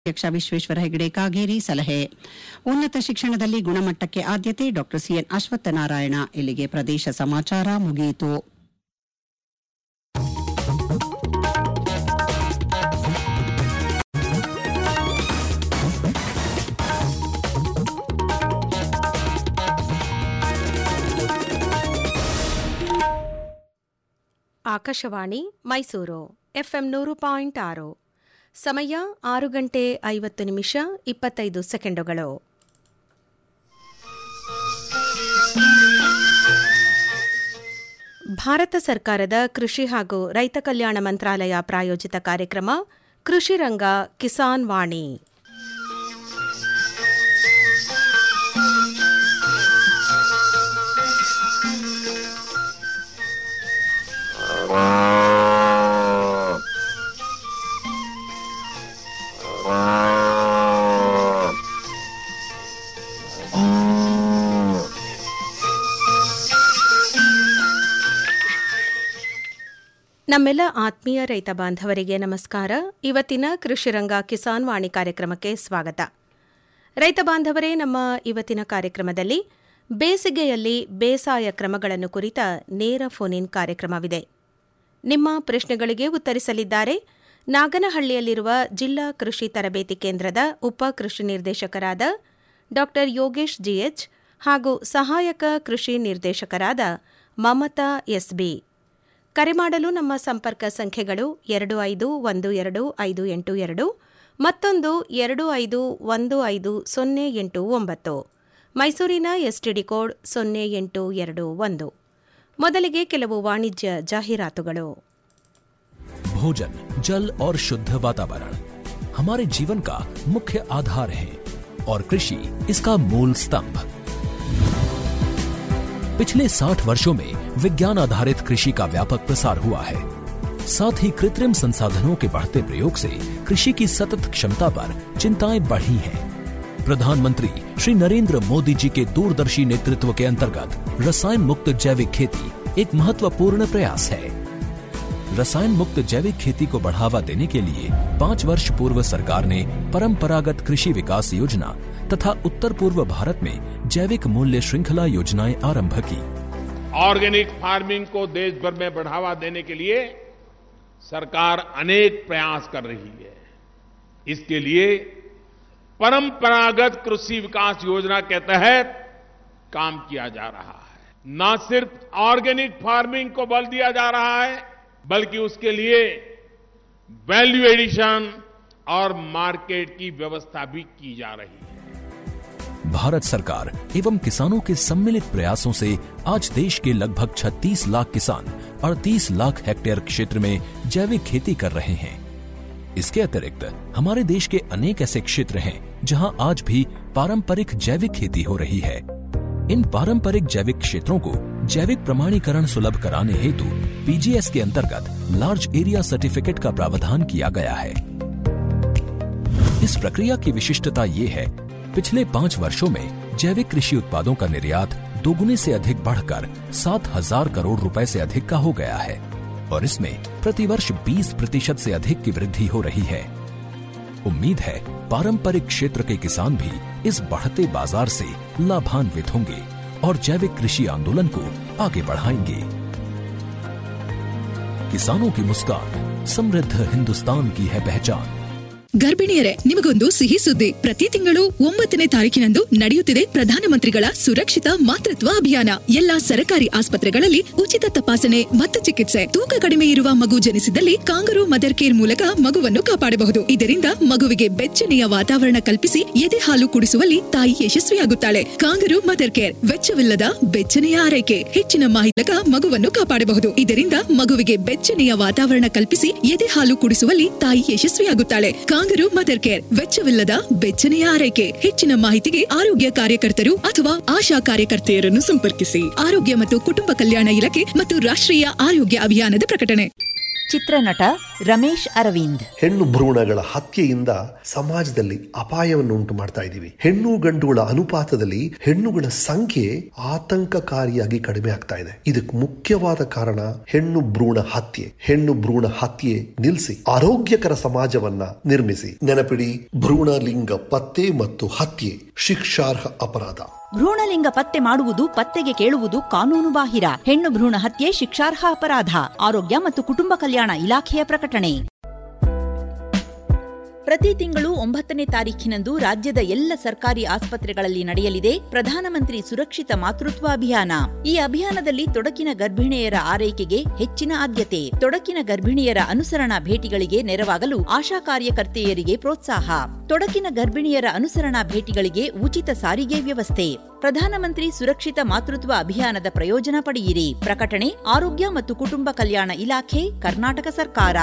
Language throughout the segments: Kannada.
ಅಧ್ಯಕ್ಷ ವಿಶ್ವೇಶ್ವರ ಹೆಗಡೆ ಕಾಗೇರಿ ಸಲಹೆ ಉನ್ನತ ಶಿಕ್ಷಣದಲ್ಲಿ ಗುಣಮಟ್ಟಕ್ಕೆ ಆದ್ಯತೆ ಡಾ ಸಿಎನ್ ಅಶ್ವತ್ಥನಾರಾಯಣ ಇಲ್ಲಿಗೆ ಪ್ರದೇಶ ಸಮಾಚಾರ ಮುಗಿಯಿತು ಆಕಾಶವಾಣಿ ಮೈಸೂರು ಎಫ್ಎಂ ನೂರು ಪಾಯಿಂಟ್ ಆರು ಸಮಯ ಆರು ಗಂಟೆ ಐವತ್ತು ನಿಮಿಷ ಇಪ್ಪತ್ತೈದು ಸೆಕೆಂಡುಗಳು ಭಾರತ ಸರ್ಕಾರದ ಕೃಷಿ ಹಾಗೂ ರೈತ ಕಲ್ಯಾಣ ಮಂತ್ರಾಲಯ ಪ್ರಾಯೋಜಿತ ಕಾರ್ಯಕ್ರಮ ಕೃಷಿ ರಂಗ ಕಿಸಾನ್ ವಾಣಿ ನಮ್ಮೆಲ್ಲ ಆತ್ಮೀಯ ರೈತ ಬಾಂಧವರಿಗೆ ನಮಸ್ಕಾರ ಇವತ್ತಿನ ಕೃಷಿರಂಗ ಕಿಸಾನ್ ವಾಣಿ ಕಾರ್ಯಕ್ರಮಕ್ಕೆ ಸ್ವಾಗತ ರೈತ ಬಾಂಧವರೇ ನಮ್ಮ ಇವತ್ತಿನ ಕಾರ್ಯಕ್ರಮದಲ್ಲಿ ಬೇಸಿಗೆಯಲ್ಲಿ ಬೇಸಾಯ ಕ್ರಮಗಳನ್ನು ಕುರಿತ ನೇರ ಫೋನ್ ಇನ್ ಕಾರ್ಯಕ್ರಮವಿದೆ ನಿಮ್ಮ ಪ್ರಶ್ನೆಗಳಿಗೆ ಉತ್ತರಿಸಲಿದ್ದಾರೆ ನಾಗನಹಳ್ಳಿಯಲ್ಲಿರುವ ಜಿಲ್ಲಾ ಕೃಷಿ ತರಬೇತಿ ಕೇಂದ್ರದ ಉಪ ಕೃಷಿ ನಿರ್ದೇಶಕರಾದ ಡಾ ಯೋಗೇಶ್ ಜಿಎಚ್ ಹಾಗೂ ಸಹಾಯಕ ಕೃಷಿ ನಿರ್ದೇಶಕರಾದ ಮಮತಾ ಎಸ್ಬಿ ಕರೆ ಮಾಡಲು ನಮ್ಮ ಸಂಪರ್ಕ ಸಂಖ್ಯೆಗಳು ಎರಡು ಐದು ಒಂದು ಎರಡು ಐದು ಎಂಟು ಎರಡು ಮತ್ತೊಂದು ಎರಡು ಐದು ಒಂದು ಐದು ಸೊನ್ನೆ ಎಂಟು ಒಂಬತ್ತು ಮೈಸೂರಿನ ಎಸ್ಟಿಡಿ ಕೋಡ್ ಸೊನ್ನೆ ಎಂಟು ಎರಡು ಒಂದು ಮೊದಲಿಗೆ ಕೆಲವು ವಾಣಿಜ್ಯ ಜಾಹೀರಾತುಗಳು भोजन जल और शुद्ध वातावरण हमारे जीवन का मुख्य आधार है और कृषि इसका मूल स्तंभ पिछले 60 वर्षों में विज्ञान आधारित कृषि का व्यापक प्रसार हुआ है साथ ही कृत्रिम संसाधनों के बढ़ते प्रयोग से कृषि की सतत क्षमता पर चिंताएं बढ़ी हैं प्रधानमंत्री श्री नरेंद्र मोदी जी के दूरदर्शी नेतृत्व के अंतर्गत रसायन मुक्त जैविक खेती एक महत्वपूर्ण प्रयास है रसायन मुक्त जैविक खेती को बढ़ावा देने के लिए पाँच वर्ष पूर्व सरकार ने परंपरागत कृषि विकास योजना तथा उत्तर पूर्व भारत में जैविक मूल्य श्रृंखला योजनाएं आरंभ की ऑर्गेनिक फार्मिंग को देश भर में बढ़ावा देने के लिए सरकार अनेक प्रयास कर रही है इसके लिए परंपरागत कृषि विकास योजना के तहत काम किया जा रहा है न सिर्फ ऑर्गेनिक फार्मिंग को बल दिया जा रहा है बल्कि उसके लिए वैल्यू एडिशन और मार्केट की व्यवस्था भी की जा रही है भारत सरकार एवं किसानों के सम्मिलित प्रयासों से आज देश के लगभग 36 लाख किसान 38 लाख हेक्टेयर क्षेत्र में जैविक खेती कर रहे हैं इसके अतिरिक्त हमारे देश के अनेक ऐसे क्षेत्र हैं जहां आज भी पारंपरिक जैविक खेती हो रही है इन पारंपरिक जैविक क्षेत्रों को जैविक प्रमाणीकरण सुलभ कराने हेतु पीजीएस के अंतर्गत लार्ज एरिया सर्टिफिकेट का प्रावधान किया गया है इस प्रक्रिया की विशिष्टता ये है पिछले पाँच वर्षों में जैविक कृषि उत्पादों का निर्यात दोगुने से अधिक बढ़कर सात हजार करोड़ रुपए से अधिक का हो गया है और इसमें प्रतिवर्ष 20 प्रतिशत से अधिक की वृद्धि हो रही है उम्मीद है पारंपरिक क्षेत्र के किसान भी इस बढ़ते बाजार से लाभान्वित होंगे और जैविक कृषि आंदोलन को आगे बढ़ाएंगे किसानों की मुस्कान समृद्ध हिंदुस्तान की है पहचान ಗರ್ಭಿಣಿಯರೇ ನಿಮಗೊಂದು ಸಿಹಿ ಸುದ್ದಿ ಪ್ರತಿ ತಿಂಗಳು ಒಂಬತ್ತನೇ ತಾರೀಕಿನಂದು ನಡೆಯುತ್ತಿದೆ ಪ್ರಧಾನಮಂತ್ರಿಗಳ ಸುರಕ್ಷಿತ ಮಾತೃತ್ವ ಅಭಿಯಾನ ಎಲ್ಲಾ ಸರಕಾರಿ ಆಸ್ಪತ್ರೆಗಳಲ್ಲಿ ಉಚಿತ ತಪಾಸಣೆ ಮತ್ತು ಚಿಕಿತ್ಸೆ ತೂಕ ಕಡಿಮೆ ಇರುವ ಮಗು ಜನಿಸಿದಲ್ಲಿ ಕಾಂಗರು ಮದರ್ ಕೇರ್ ಮೂಲಕ ಮಗುವನ್ನು ಕಾಪಾಡಬಹುದು ಇದರಿಂದ ಮಗುವಿಗೆ ಬೆಚ್ಚನೆಯ ವಾತಾವರಣ ಕಲ್ಪಿಸಿ ಎದೆ ಹಾಲು ಕುಡಿಸುವಲ್ಲಿ ತಾಯಿ ಯಶಸ್ವಿಯಾಗುತ್ತಾಳೆ ಕಾಂಗರು ಮದರ್ ಕೇರ್ ವೆಚ್ಚವಿಲ್ಲದ ಬೆಚ್ಚನೆಯ ಆರೈಕೆ ಹೆಚ್ಚಿನ ಮಾಹಿತಿ ಮಗುವನ್ನು ಕಾಪಾಡಬಹುದು ಇದರಿಂದ ಮಗುವಿಗೆ ಬೆಚ್ಚನೆಯ ವಾತಾವರಣ ಕಲ್ಪಿಸಿ ಎದೆ ಹಾಲು ಕುಡಿಸುವಲ್ಲಿ ತಾಯಿ ಯಶಸ್ವಿಯಾಗುತ್ತಾಳೆ ಕಾಂಗರು ಮದರ್ ಕೇರ್ ವೆಚ್ಚವಿಲ್ಲದ ಬೆಚ್ಚನೆಯ ಆರೈಕೆ ಹೆಚ್ಚಿನ ಮಾಹಿತಿಗೆ ಆರೋಗ್ಯ ಕಾರ್ಯಕರ್ತರು ಅಥವಾ ಆಶಾ ಕಾರ್ಯಕರ್ತೆಯರನ್ನು ಸಂಪರ್ಕಿಸಿ ಆರೋಗ್ಯ ಮತ್ತು ಕುಟುಂಬ ಕಲ್ಯಾಣ ಇಲಾಖೆ ಮತ್ತು ರಾಷ್ಟ್ರೀಯ ಆರೋಗ್ಯ ಅಭಿಯಾನದ ಪ್ರಕಟಣೆ ಚಿತ್ರನಟ ರಮೇಶ್ ಅರವಿಂದ್ ಹೆಣ್ಣು ಭ್ರೂಣಗಳ ಹತ್ಯೆಯಿಂದ ಸಮಾಜದಲ್ಲಿ ಅಪಾಯವನ್ನು ಉಂಟು ಮಾಡ್ತಾ ಇದ್ದೀವಿ ಹೆಣ್ಣು ಗಂಡುಗಳ ಅನುಪಾತದಲ್ಲಿ ಹೆಣ್ಣುಗಳ ಸಂಖ್ಯೆ ಆತಂಕಕಾರಿಯಾಗಿ ಕಡಿಮೆ ಆಗ್ತಾ ಇದೆ ಇದಕ್ಕೆ ಮುಖ್ಯವಾದ ಕಾರಣ ಹೆಣ್ಣು ಭ್ರೂಣ ಹತ್ಯೆ ಹೆಣ್ಣು ಭ್ರೂಣ ಹತ್ಯೆ ನಿಲ್ಲಿಸಿ ಆರೋಗ್ಯಕರ ಸಮಾಜವನ್ನ ನಿರ್ಮಿಸಿ ನೆನಪಿಡಿ ಭ್ರೂಣ ಲಿಂಗ ಪತ್ತೆ ಮತ್ತು ಹತ್ಯೆ ಶಿಕ್ಷಾರ್ಹ ಅಪರಾಧ ಭ್ರೂಣಲಿಂಗ ಪತ್ತೆ ಮಾಡುವುದು ಪತ್ತೆಗೆ ಕೇಳುವುದು ಕಾನೂನು ಬಾಹಿರ ಹೆಣ್ಣು ಭ್ರೂಣ ಹತ್ಯೆ ಶಿಕ್ಷಾರ್ಹ ಅಪರಾಧ ಆರೋಗ್ಯ ಮತ್ತು ಕುಟುಂಬ ಕಲ್ಯಾಣ ಇಲಾಖೆಯ ಪ್ರಕಟಣೆ ಪ್ರತಿ ತಿಂಗಳು ಒಂಬತ್ತನೇ ತಾರೀಖಿನಂದು ರಾಜ್ಯದ ಎಲ್ಲ ಸರ್ಕಾರಿ ಆಸ್ಪತ್ರೆಗಳಲ್ಲಿ ನಡೆಯಲಿದೆ ಪ್ರಧಾನಮಂತ್ರಿ ಸುರಕ್ಷಿತ ಮಾತೃತ್ವ ಅಭಿಯಾನ ಈ ಅಭಿಯಾನದಲ್ಲಿ ತೊಡಕಿನ ಗರ್ಭಿಣಿಯರ ಆರೈಕೆಗೆ ಹೆಚ್ಚಿನ ಆದ್ಯತೆ ತೊಡಕಿನ ಗರ್ಭಿಣಿಯರ ಅನುಸರಣಾ ಭೇಟಿಗಳಿಗೆ ನೆರವಾಗಲು ಆಶಾ ಕಾರ್ಯಕರ್ತೆಯರಿಗೆ ಪ್ರೋತ್ಸಾಹ ತೊಡಕಿನ ಗರ್ಭಿಣಿಯರ ಅನುಸರಣಾ ಭೇಟಿಗಳಿಗೆ ಉಚಿತ ಸಾರಿಗೆ ವ್ಯವಸ್ಥೆ ಪ್ರಧಾನಮಂತ್ರಿ ಸುರಕ್ಷಿತ ಮಾತೃತ್ವ ಅಭಿಯಾನದ ಪ್ರಯೋಜನ ಪಡೆಯಿರಿ ಪ್ರಕಟಣೆ ಆರೋಗ್ಯ ಮತ್ತು ಕುಟುಂಬ ಕಲ್ಯಾಣ ಇಲಾಖೆ ಕರ್ನಾಟಕ ಸರ್ಕಾರ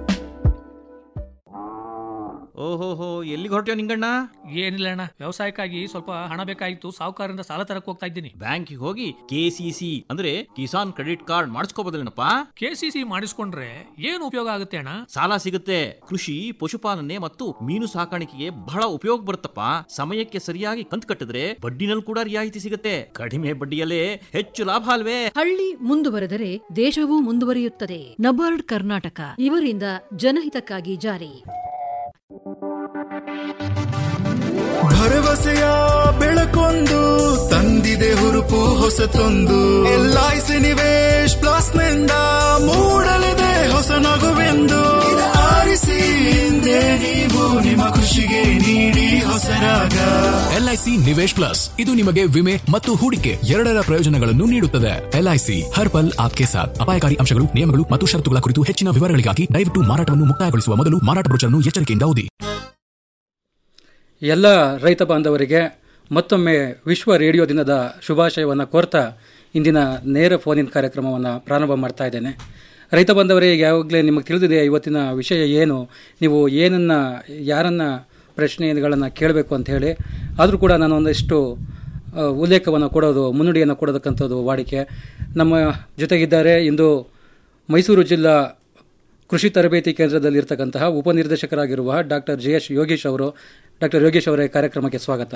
ಓಹೋಹೋ ಎಲ್ಲಿಗೆ ಹೊರಟ್ಯೋ ನಿಂಗಣ್ಣ ಏನಿಲ್ಲ ಅಣ್ಣ ವ್ಯವಸಾಯಕ್ಕಾಗಿ ಸ್ವಲ್ಪ ಹಣ ಬೇಕಾಗಿತ್ತು ಸಾಹುಕಾರರಿಂದ ಸಾಲ ತರಕ್ ಹೋಗ್ತಾ ಇದ್ದೀನಿ ಬ್ಯಾಂಕಿಗೆ ಹೋಗಿ ಕೆಸಿಸಿ ಅಂದ್ರೆ ಕಿಸಾನ್ ಕ್ರೆಡಿಟ್ ಕಾರ್ಡ್ ಮಾಡಿಸ್ಕೋಬೋದಲ್ಲೇನಪ್ಪ ಕೆಸಿಸಿ ಮಾಡಿಸ್ಕೊಂಡ್ರೆ ಏನು ಉಪಯೋಗ ಆಗುತ್ತೆ ಅಣ್ಣ ಸಾಲ ಸಿಗುತ್ತೆ ಕೃಷಿ ಪಶುಪಾಲನೆ ಮತ್ತು ಮೀನು ಸಾಕಾಣಿಕೆಗೆ ಬಹಳ ಉಪಯೋಗ ಬರುತ್ತಪ್ಪ ಸಮಯಕ್ಕೆ ಸರಿಯಾಗಿ ಕಂತು ಕಟ್ಟಿದ್ರೆ ಬಡ್ಡಿನಲ್ಲಿ ಕೂಡ ರಿಯಾಯಿತಿ ಸಿಗುತ್ತೆ ಕಡಿಮೆ ಬಡ್ಡಿಯಲ್ಲೇ ಹೆಚ್ಚು ಲಾಭ ಅಲ್ವೇ ಹಳ್ಳಿ ಮುಂದುವರೆದರೆ ದೇಶವೂ ಮುಂದುವರಿಯುತ್ತದೆ ನಬಾರ್ಡ್ ಕರ್ನಾಟಕ ಇವರಿಂದ ಜನಹಿತಕ್ಕಾಗಿ ಜಾರಿ ಭರವಸೆಯ ಬೆಳಕೊಂದು ತಂದಿದೆ ಹುರುಪು ಹೊಸತೊಂದು ಎಲ್ಐಸಿ ನಿವೇಶ್ ಪ್ಲಸ್ ನಿಂದ ಮೂಡಲಿದೆ ಹೊಸ ನಗುವೆಂದು ಇದು ಆರಿಸಿ ಹಿಂದೆ ನೀವು ನಿಮ್ಮ ಖುಷಿಗೆ ನೀಡಿ ಹೊಸರಾಗ ಎಲ್ಐಸಿ ನಿವೇಶ್ ಪ್ಲಸ್ ಇದು ನಿಮಗೆ ವಿಮೆ ಮತ್ತು ಹೂಡಿಕೆ ಎರಡರ ಪ್ರಯೋಜನಗಳನ್ನು ನೀಡುತ್ತದೆ ಎಲ್ಐಸಿ ಹರ್ ಪಲ್ ಆಪ್ಕೆ ಸಾಥ್ ಅಪಾಯಕಾರಿ ಅಂಶಗಳು ನಿಯಮಗಳು ಮತ್ತು ಷರತ್ತುಗಳ ಕುರಿತು ಹೆಚ್ಚಿನ ವಿವರಗಳಿಗಾಗಿ ದಯವಿಟ್ಟು ಮಾರಾಟವನ್ನು ಮುಕ್ತಾಯಗೊಳಿಸುವ ಮೊದಲು ಮಾರಾಟ ಬ್ರೋಚರ್ನ್ನು ಎಚ್ಚರಿಕೆಯಿಂದ ಓದಿ ಎಲ್ಲ ರೈತ ಬಾಂಧವರಿಗೆ ಮತ್ತೊಮ್ಮೆ ವಿಶ್ವ ರೇಡಿಯೋ ದಿನದ ಶುಭಾಶಯವನ್ನು ಕೋರ್ತಾ ಇಂದಿನ ನೇರ ಫೋನಿನ ಕಾರ್ಯಕ್ರಮವನ್ನು ಪ್ರಾರಂಭ ಮಾಡ್ತಾ ಇದ್ದೇನೆ ರೈತ ಬಾಂಧವರೇ ಯಾವಾಗಲೇ ನಿಮಗೆ ತಿಳಿದಿದೆ ಇವತ್ತಿನ ವಿಷಯ ಏನು ನೀವು ಏನನ್ನು ಯಾರನ್ನು ಪ್ರಶ್ನೆಗಳನ್ನು ಕೇಳಬೇಕು ಅಂತ ಹೇಳಿ ಆದರೂ ಕೂಡ ನಾನು ಒಂದಷ್ಟು ಆ, ಉಲ್ಲೇಖವನ್ನು ಕೊಡೋದು ಮುನ್ನುಡಿಯನ್ನು ಕೊಡೋದಕ್ಕಂಥದ್ದು ವಾಡಿಕೆ ನಮ್ಮ ಜೊತೆಗಿದ್ದಾರೆ ಇಂದು ಮೈಸೂರು ಜಿಲ್ಲಾ ಕೃಷಿ ತರಬೇತಿ ಕೇಂದ್ರದಲ್ಲಿರ್ತಕ್ಕಂತಹ ಉಪನಿರ್ದೇಶಕರಾಗಿರುವ ಡಾಕ್ಟರ್ ಜೆ ಎಸ್ ಯೋಗೀಶ್ ಅವರು ಡಾಕ್ಟರ್ ಯೋಗೀಶ್ ಅವರೇ ಕಾರ್ಯಕ್ರಮಕ್ಕೆ ಸ್ವಾಗತ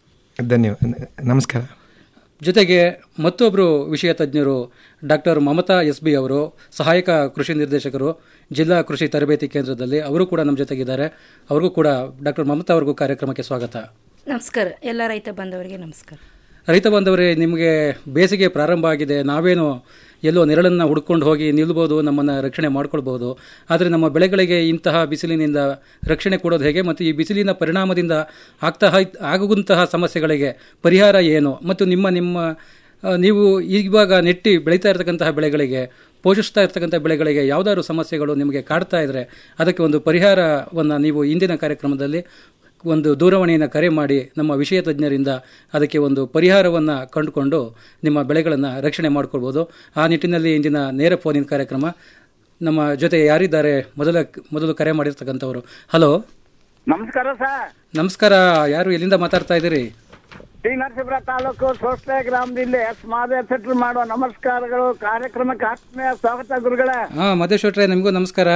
ಧನ್ಯವಾದ ನಮಸ್ಕಾರ ಜೊತೆಗೆ ಮತ್ತೊಬ್ಬರು ವಿಷಯ ತಜ್ಞರು ಡಾಕ್ಟರ್ ಮಮತಾ ಎಸ್ ಬಿ ಅವರು ಸಹಾಯಕ ಕೃಷಿ ನಿರ್ದೇಶಕರು ಜಿಲ್ಲಾ ಕೃಷಿ ತರಬೇತಿ ಕೇಂದ್ರದಲ್ಲಿ ಅವರು ಕೂಡ ನಮ್ಮ ಜೊತೆಗಿದ್ದಾರೆ ಅವ್ರಿಗೂ ಕೂಡ ಡಾಕ್ಟರ್ ಮಮತಾ ಅವ್ರಿಗೂ ಕಾರ್ಯಕ್ರಮಕ್ಕೆ ಸ್ವಾಗತ ನಮಸ್ಕಾರ ಎಲ್ಲ ರೈತ ಬಾಂಧವರಿಗೆ ನಮಸ್ಕಾರ ರೈತ ಬಾಂಧವರೇ ನಿಮಗೆ ಬೇಸಿಗೆ ಪ್ರಾರಂಭ ಆಗಿದೆ ನಾವೇನು ಎಲ್ಲೋ ನೆರಳನ್ನು ಹುಡ್ಕೊಂಡು ಹೋಗಿ ನಿಲ್ಬೋದು ನಮ್ಮನ್ನು ರಕ್ಷಣೆ ಮಾಡ್ಕೊಳ್ಬೋದು ಆದರೆ ನಮ್ಮ ಬೆಳೆಗಳಿಗೆ ಇಂತಹ ಬಿಸಿಲಿನಿಂದ ರಕ್ಷಣೆ ಕೊಡೋದು ಹೇಗೆ ಮತ್ತು ಈ ಬಿಸಿಲಿನ ಪರಿಣಾಮದಿಂದ ಆಗ್ತಾ ಆಗುವಂತಹ ಸಮಸ್ಯೆಗಳಿಗೆ ಪರಿಹಾರ ಏನು ಮತ್ತು ನಿಮ್ಮ ನಿಮ್ಮ ಆ, ನೀವು ಇವಾಗ ನೆಟ್ಟಿ ಬೆಳೀತಾ ಇರತಕ್ಕಂತಹ ಬೆಳೆಗಳಿಗೆ ಪೋಷಿಸ್ತಾ ಇರ್ತಕ್ಕಂಥ ಬೆಳೆಗಳಿಗೆ ಯಾವುದಾದ್ರು ಸಮಸ್ಯೆಗಳು ನಿಮಗೆ ಕಾಡ್ತಾ ಇದ್ದರೆ ಅದಕ್ಕೆ ಒಂದು ಪರಿಹಾರವನ್ನು ನೀವು ಇಂದಿನ ಕಾರ್ಯಕ್ರಮದಲ್ಲಿ ಒಂದು ದೂರವಾಣಿಯನ್ನು ಕರೆ ಮಾಡಿ ನಮ್ಮ ವಿಷಯ ತಜ್ಞರಿಂದ ಅದಕ್ಕೆ ಒಂದು ಪರಿಹಾರವನ್ನು ಕಂಡುಕೊಂಡು ನಿಮ್ಮ ಬೆಳೆಗಳನ್ನು ರಕ್ಷಣೆ ಮಾಡ್ಕೊಳ್ಬೋದು ಆ ನಿಟ್ಟಿನಲ್ಲಿ ಇಂದಿನ ನೇರ ಫೋನಿನ ಕಾರ್ಯಕ್ರಮ ನಮ್ಮ ಜೊತೆ ಯಾರಿದ್ದಾರೆ ಮೊದಲ ಮೊದಲು ಕರೆ ಮಾಡಿರ್ತಕ್ಕಂಥವರು ಹಲೋ ನಮಸ್ಕಾರ ಸರ್ ನಮಸ್ಕಾರ ಯಾರು ಎಲ್ಲಿಂದ ಮಾತಾಡ್ತಾ ಇದ್ದೀರಿ ಟಿ ನರಸೀಪುರ ತಾಲೂಕು ಸೋಸ್ತೆ ಗ್ರಾಮದಿಂದ ಎಸ್ ಮಾದೇವ್ ಸೆಟ್ಲ್ ಮಾಡುವ ನಮಸ್ಕಾರಗಳು ಕಾರ್ಯಕ್ರಮಕ್ಕೆ ಆತ್ಮೀಯ ಸ್ವಾಗತ ಗುರುಗಳೇ ಹಾಂ ಮದೇಶ್ವಟ್ರೆ ನಿಮಗೂ ನಮಸ್ಕಾರ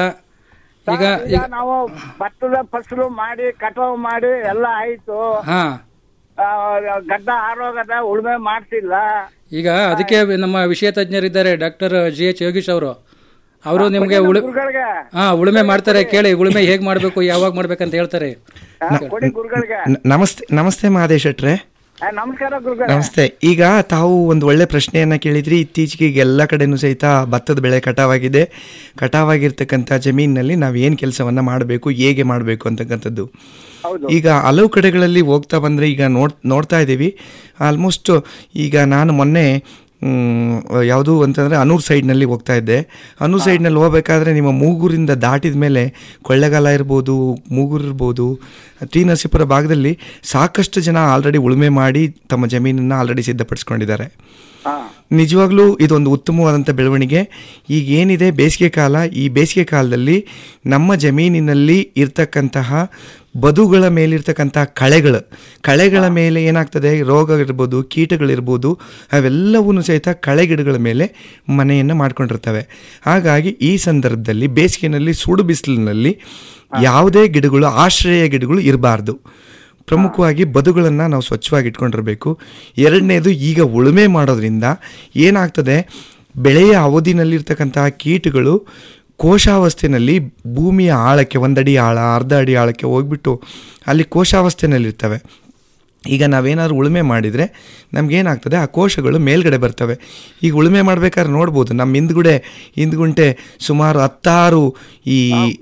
ಈಗ ಈಗ ನಾವು ಭತ್ತದ ಫಸಲು ಮಾಡಿ ಕಟಾವು ಮಾಡಿ ಎಲ್ಲ ಆಯ್ತು ಹಾಂ ಆ, ಗಡ್ಡ ಆರೋಗದ ಉಳುಮೆ ಮಾಡ್ತಿಲ್ಲ ಈಗ ಅದಕ್ಕೆ ನಮ್ಮ ವಿಷಯ ತಜ್ಞರಿದ್ದಾರೆ ಡಾಕ್ಟರ್ ಜಿ ಎಚ್ ಯೋಗೀಶ್ ಅವರು ಅವರು ನಿಮಗೆ ಉಳು ಗುರುಗಳಿಗೆ ಹಾ ಉಳುಮೆ ಮಾಡ್ತಾರೆ ಕೇಳಿ ಉಳುಮೆ ಹೇಗೆ ಮಾಡಬೇಕು ಯಾವಾಗ ಮಾಡ್ಬೇಕಂತ ಹೇಳ್ತಾರೆ ಆ, ಕೊಡಿ ಗುರುಗಳಿಗೆ ನ- ನಮಸ್ತೆ ನಮಸ್ತೆ ಮಹದೇಶ್ ಶೆಟ್ರೆ ಆ, ನಮಸ್ಕಾರ ಗುರುಗಳೇ ನಮಸ್ತೆ ಈಗ ತಾವು ಒಂದು ಒಳ್ಳೆ ಪ್ರಶ್ನೆಯನ್ನ ಕೇಳಿದ್ರಿ ಇತ್ತೀಚೆಗೆ ಈಗ ಎಲ್ಲ ಕಡೆನೂ ಸಹಿತ ಭತ್ತದ ಬೆಳೆ ಕಟಾವಾಗಿದೆ ಕಟಾವಾಗಿರ್ತಕ್ಕಂಥ ಜಮೀನಿನಲ್ಲಿ ನಾವು ಏನು ಕೆಲಸವನ್ನ ಮಾಡಬೇಕು ಹೇಗೆ ಮಾಡಬೇಕು ಅಂತಕ್ಕಂಥದ್ದು ಈಗ ಹಲವು ಕಡೆಗಳಲ್ಲಿ ಹೋಗ್ತಾ ಬಂದರೆ ಈಗ ನೋಡ್ ನೋಡ್ತಾ ಇದ್ದೀವಿ ಆಲ್ಮೋಸ್ಟ್ ಈಗ ನಾನು ಮೊನ್ನೆ ಯಾವುದು ಅಂತಂದರೆ ಅನೂರ್ ಸೈಡ್ನಲ್ಲಿ ಹೋಗ್ತಾ ಇದ್ದೆ ಅನೂರ್ ಸೈಡ್ನಲ್ಲಿ ಹೋಗ್ಬೇಕಾದ್ರೆ ನಿಮ್ಮ ಮೂಗೂರಿಂದ ದಾಟಿದ ಮೇಲೆ ಕೊಳ್ಳೆಗಾಲ ಇರ್ಬೋದು ಮೂಗೂರು ಇರ್ಬೋದು ಟಿ ನರಸೀಪುರ ಭಾಗದಲ್ಲಿ ಸಾಕಷ್ಟು ಜನ ಆಲ್ರೆಡಿ ಉಳುಮೆ ಮಾಡಿ ತಮ್ಮ ಜಮೀನನ್ನು ಆಲ್ರೆಡಿ ಸಿದ್ಧಪಡಿಸ್ಕೊಂಡಿದ್ದಾರೆ ನಿಜವಾಗ್ಲೂ ಇದೊಂದು ಉತ್ತಮವಾದಂಥ ಬೆಳವಣಿಗೆ ಈಗ ಏನಿದೆ ಬೇಸಿಗೆ ಕಾಲ ಈ ಬೇಸಿಗೆ ಕಾಲದಲ್ಲಿ ನಮ್ಮ ಜಮೀನಿನಲ್ಲಿ ಇರ್ತಕ್ಕಂತಹ ಬದುಗಳ ಮೇಲಿರ್ತಕ್ಕಂಥ ಕಳೆಗಳು ಕಳೆಗಳ ಮೇಲೆ ಏನಾಗ್ತದೆ ರೋಗ ಇರ್ಬೋದು ಕೀಟಗಳಿರ್ಬೋದು ಅವೆಲ್ಲವೂ ಸಹಿತ ಕಳೆ ಗಿಡಗಳ ಮೇಲೆ ಮನೆಯನ್ನು ಮಾಡ್ಕೊಂಡಿರ್ತವೆ ಹಾಗಾಗಿ ಈ ಸಂದರ್ಭದಲ್ಲಿ ಬೇಸಿಗೆನಲ್ಲಿ ಸುಡು ಬಿಸಿಲಿನಲ್ಲಿ ಯಾವುದೇ ಗಿಡಗಳು ಆಶ್ರಯ ಗಿಡಗಳು ಇರಬಾರ್ದು ಪ್ರಮುಖವಾಗಿ ಬದುಗಳನ್ನು ನಾವು ಸ್ವಚ್ಛವಾಗಿ ಇಟ್ಕೊಂಡಿರಬೇಕು ಎರಡನೇದು ಈಗ ಉಳುಮೆ ಮಾಡೋದ್ರಿಂದ ಏನಾಗ್ತದೆ ಬೆಳೆಯ ಅವಧಿನಲ್ಲಿರ್ತಕ್ಕಂತಹ ಕೀಟಗಳು ಕೋಶಾವಸ್ಥೆಯಲ್ಲಿ ಭೂಮಿಯ ಆಳಕ್ಕೆ ಒಂದಡಿ ಆಳ ಅರ್ಧ ಅಡಿ ಆಳಕ್ಕೆ ಹೋಗ್ಬಿಟ್ಟು ಅಲ್ಲಿ ಕೋಶಾವಸ್ಥೆನಲ್ಲಿರ್ತವೆ ಈಗ ನಾವೇನಾದ್ರು ಉಳುಮೆ ಮಾಡಿದರೆ ನಮಗೇನಾಗ್ತದೆ ಆ ಕೋಶಗಳು ಮೇಲ್ಗಡೆ ಬರ್ತವೆ ಈಗ ಉಳುಮೆ ಮಾಡ್ಬೇಕಾದ್ರೆ ನೋಡ್ಬೋದು ನಮ್ಮ ಹಿಂದ್ಗುಡೆ ಹಿಂದ್ಗುಂಟೆ ಸುಮಾರು ಹತ್ತಾರು ಈ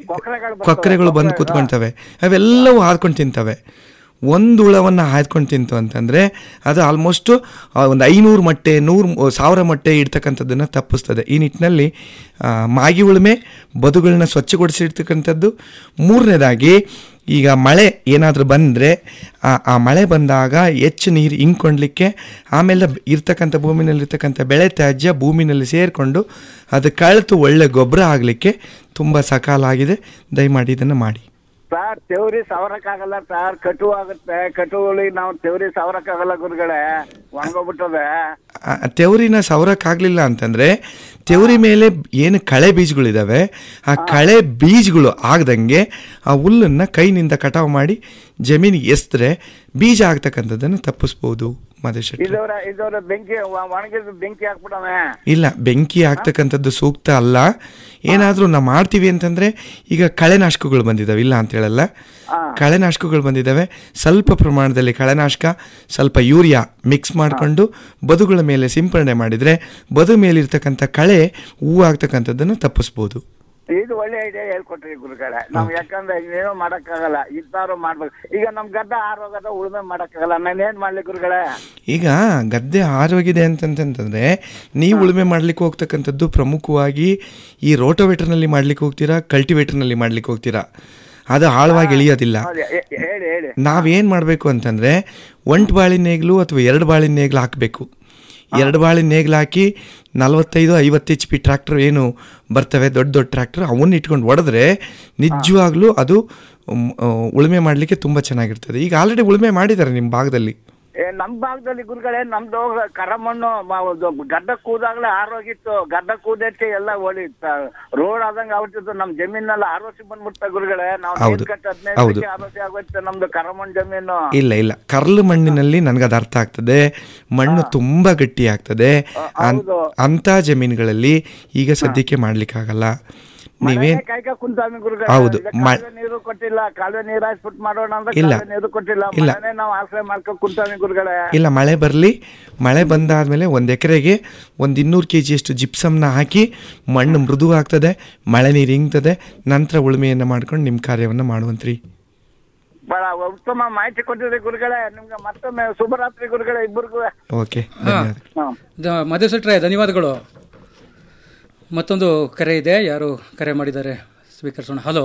ಕೊಕ್ಕರೆಗಳು ಬಂದು ಕೂತ್ಕೊಳ್ತವೆ ಅವೆಲ್ಲವೂ ಹಾದ್ಕೊಂಡು ತಿಂತವೆ ಒಂದು ಹುಳವನ್ನು ಹಾಯ್ಕೊಂಡು ತಿಂತು ಅಂತಂದರೆ ಅದು ಆಲ್ಮೋಸ್ಟು ಒಂದು ಐನೂರು ಮೊಟ್ಟೆ ನೂರು ಸಾವಿರ ಮೊಟ್ಟೆ ಇಡ್ತಕ್ಕಂಥದ್ದನ್ನು ತಪ್ಪಿಸ್ತದೆ ಈ ನಿಟ್ಟಿನಲ್ಲಿ ಆ, ಮಾಗಿ ಉಳುಮೆ ಬದುಗಳನ್ನ ಸ್ವಚ್ಛಗೊಳಿಸಿರ್ತಕ್ಕಂಥದ್ದು ಮೂರನೇದಾಗಿ ಈಗ ಮಳೆ ಏನಾದರೂ ಬಂದರೆ ಆ ಆ ಮಳೆ ಬಂದಾಗ ಹೆಚ್ಚು ನೀರು ಇಂಗ್ಕೊಳ್ಲಿಕ್ಕೆ ಆಮೇಲೆ ಇರ್ತಕ್ಕಂಥ ಭೂಮಿನಲ್ಲಿರ್ತಕ್ಕಂಥ ಬೆಳೆ ತ್ಯಾಜ್ಯ ಭೂಮಿನಲ್ಲಿ ಸೇರಿಕೊಂಡು ಅದು ಕಳೆತು ಒಳ್ಳೆ ಗೊಬ್ಬರ ಆಗಲಿಕ್ಕೆ ತುಂಬ ಸಕಾಲ ಆಗಿದೆ ದಯಮಾಡಿ ಇದನ್ನು ಮಾಡಿ ಸರ್ ತೆವರಿ ಸವರಕ್ಕಾಗಲ್ಲ ಸರ್ ಕಟು ಆಗುತ್ತೆ ಕಟುವಳಿ ನಾವು ತೆವರಿ ಸವರಕ್ಕಾಗಲ್ಲ ಗುರುಗಳೇ ಒಣಗೋಗ್ಬಿಟ್ಟದೆ ಆ ತೆವರಿನ ಸವರಕ್ಕಾಗಲಿಲ್ಲ ಅಂತಂದರೆ ತೆವರಿ ಮೇಲೆ ಏನು ಕಳೆ ಬೀಜಗಳಿದ್ದಾವೆ ಆ ಕಳೆ ಬೀಜಗಳು ಆಗದಂಗೆ ಆ ಹುಲ್ಲನ್ನು ಕೈನಿಂದ ಕಟಾವು ಮಾಡಿ ಜಮೀನಿಗೆ ಎಸಿದ್ರೆ ಬೀಜ ಆಗ್ತಕ್ಕಂಥದ್ದನ್ನು ತಪ್ಪಿಸ್ಬೋದು ಮಧುಶೆಟ್ಟಿ ಇದವರ ಇದವರ ಬೆಂಕಿ ಒ- ಒಣಗಿದ ಬೆಂಕಿ ಹಾಕ್ಬಿಟ್ಟವೆ ಇಲ್ಲ ಬೆಂಕಿ ಆಗ್ತಕ್ಕಂಥದ್ದು ಸೂಕ್ತ ಅಲ್ಲ ಏನಾದರೂ ನಾವು ಮಾಡ್ತೀವಿ ಅಂತಂದರೆ ಈಗ ಕಳೆನಾಶಕಗಳು ಬಂದಿದ್ದಾವೆ ಇಲ್ಲ ಅಂತ ಹೇಳಲ್ಲ ಕಳೆನಾಶಕಗಳು ಬಂದಿದ್ದಾವೆ ಸ್ವಲ್ಪ ಪ್ರಮಾಣದಲ್ಲಿ ಕಳೆನಾಶಕ ಸ್ವಲ್ಪ ಯೂರಿಯಾ ಮಿಕ್ಸ್ ಮಾಡಿಕೊಂಡು ಬದುಗಳ ಮೇಲೆ ಸಿಂಪರಣೆ ಮಾಡಿದರೆ ಬದು ಮೇಲಿರ್ತಕ್ಕಂಥ ಕಳೆ ಹೂವು ಆಗ್ತಕ್ಕಂಥದ್ದನ್ನು ತಪ್ಪಿಸ್ಬೋದು ಇದು ಒಳ್ಳೆ ಐಡಿಯಾ ಹೇಳ್ಕೊಟ್ರಿ ಗುರುಗಳೇ ನಾವ್ ಯಾಕಂದ್ರೆ ಏನೋ ಮಾಡಕ್ಕಾಗಲ್ಲ ಇದ್ದಾರು ಮಾಡ್ಬೇಕು ಈಗ ನಮ್ ಗದ್ದೆ ಆರೋಗದ ಉಳುಮೆ ಮಾಡಕ್ಕಾಗಲ್ಲ ನಾನು ಏನ್ ಮಾಡ್ಲಿ ಗುರುಗಳೇ ಈಗ ಗದ್ದೆ ಆರೋಗಿದೆ ಅಂತಂತಂತಂದರೆ ನೀವು ಉಳುಮೆ ಮಾಡ್ಲಿಕ್ಕೆ ಹೋಗ್ತಕ್ಕಂಥದ್ದು ಪ್ರಮುಖವಾಗಿ ಈ ರೋಟೋವೇಟರ್ನಲ್ಲಿ ಮಾಡ್ಲಿಕ್ಕೆ ಹೋಗ್ತೀರಾ ಕಲ್ಟಿವೇಟರ್ನಲ್ಲಿ ಮಾಡ್ಲಿಕ್ಕೆ ಹೋಗ್ತೀರಾ ಅದು ಆಳವಾಗಿ ಇಳಿಯೋದಿಲ್ಲ ಹೌದು, ಹೇ- ಹೇಳಿ ಹೇಳಿ ನಾವೇನು ಮಾಡಬೇಕು ಅಂತಂದರೆ ಒಂಟು ಬಾಳಿನ ನೇಗ್ಲು ಅಥವಾ ಎರಡು ಬಾಳಿನ ನೇಗ್ಲು ಹಾಕಬೇಕು ಎರಡು ಬಾಳಿನ ನೇಗ್ಲು ಹಾಕಿ ನಲವತ್ತೈದು ಐವತ್ತು ಎಚ್ ಪಿ ಟ್ರ್ಯಾಕ್ಟರ್ ಏನು ಬರ್ತವೆ ದೊಡ್ಡ ದೊಡ್ಡ ಟ್ರ್ಯಾಕ್ಟರ್ ಅವನ್ನ ಇಟ್ಕೊಂಡು ಹೊಡೆದ್ರೆ ನಿಜವಾಗ್ಲೂ ಅದು ಮ್, ಆ, ಉಳುಮೆ ಮಾಡಲಿಕ್ಕೆ ತುಂಬ ಚೆನ್ನಾಗಿರ್ತದೆ ಈಗ ಆಲ್ರೆಡಿ ಉಳುಮೆ ಮಾಡಿದ್ದಾರೆ ನಿಮ್ಮ ಭಾಗದಲ್ಲಿ ಏ, ನಮ್ ಭಾಗದಲ್ಲಿ ಗುರುಗಳೇ ನಮ್ದು ಕರಮಣ್ಣು ಮ- ಒಂದು ಗಡ್ಡ ಕೂದಾಗ್ಲೇ ಆರೋಗಿತ್ತು ಗಡ್ಡ ಕೂದಕ್ಕೆ ಎಲ್ಲ ಒಳಿ ರೋಡ್ ಆದಂಗ ಆಗ್ಬಿಟ್ಟಿತ್ತು ನಮ್ ಜಮೀನೆಲ್ಲ ಆರೋಸಿ ಬಂದ್ಬಿಡ್ತ ಗುರುಗಳೇ ನಾವು ಹೌದು. ನೀರ್ ಕಟ್ಟಿ ಹದಿನೈದು ಹೌದು. ಆರೋಸಿ ಆಗೋಯ್ತು ನಮ್ದು ಕರಮಣ್ಣು ಜಮೀನು ಇಲ್ಲ ಇಲ್ಲ ಕರ್ಲು ಮಣ್ಣಿನಲ್ಲಿ ನನಗದು ಅರ್ಥ ಆಗ್ತದೆ ಮಣ್ಣು ತುಂಬ ಗಟ್ಟಿ ಆಗ್ತದೆ ಅನ್- ಅಂಥ ಜಮೀನುಗಳಲ್ಲಿ ಈಗ ಸದ್ಯಕ್ಕೆ ಮಾಡ್ಲಿಕ್ಕಾಗಲ್ಲ ನೀವೇನ್ ಕಾಯ್ಕ ಕುಂತಾಮಿ ಗುರುಗಳೇ ಹೌದು. ಈಗ ಮ- ಕಾಲುವೆ ನೀರು ಕೊಟ್ಟಿಲ್ಲ ಕಾಲುವೆ ನೀರ್ ಹಾಕ್ಬಿಟ್ಟು ಮಾಡೋಣ ಅಂದ್ರೆ ಇಲ್ಲ. ಕಾಲುವೆ ನೀರು ಕೊಟ್ಟಿಲ್ಲ ಇಲ್ಲ. ಮಳೆನೇ ನಾವು ಆಶ್ರಯ ಮಾಡ್ಕೊಂಡು ಕುಂತಾಮಿ ಗುರುಗಳೇ ಇಲ್ಲ ಮಳೆ ಬರಲಿ ಮಳೆ ಬಂದಾದಮೇಲೆ ಒಂದು ಎಕರೆಗೆ ಒಂದು ಇನ್ನೂರು ಕೆ ಜಿಯಷ್ಟು ಜಿಪ್ಸಮ್ನ ಹಾಕಿ ಮಣ್ಣು ಮೃದು ಆಗ್ತದೆ ಮಳೆ ನೀರು ಇಂಗ್ತದೆ ನಂತರ ಉಳುಮೆಯನ್ನು ಮಾಡ್ಕೊಂಡು ನಿಮ್ಮ ಕಾರ್ಯವನ್ನು ಮಾಡುವಂತ್ರಿ ಬಹಳ ಉತ್ತಮ ಮಾಹಿತಿ ಕೊಟ್ಟಿದ್ರಿ ಗುರುಗಳೇ ನಿಮ್ಗೆ ಮತ್ತೊಮ್ಮೆ ಶುಭರಾತ್ರಿ ಗುರುಗಳೇ ಇಬ್ಬರಿಗೂ ಓಕೆ ದ- ಮಧು ಶೆಟ್ರೆ ಧನ್ಯವಾದಗಳು ಮತ್ತೊಂದು ಕರೆ ಇದೆ ಯಾರು ಕರೆ ಮಾಡಿದ್ದಾರೆ ಸ್ವೀಕರಿಸೋಣ ಹಲೋ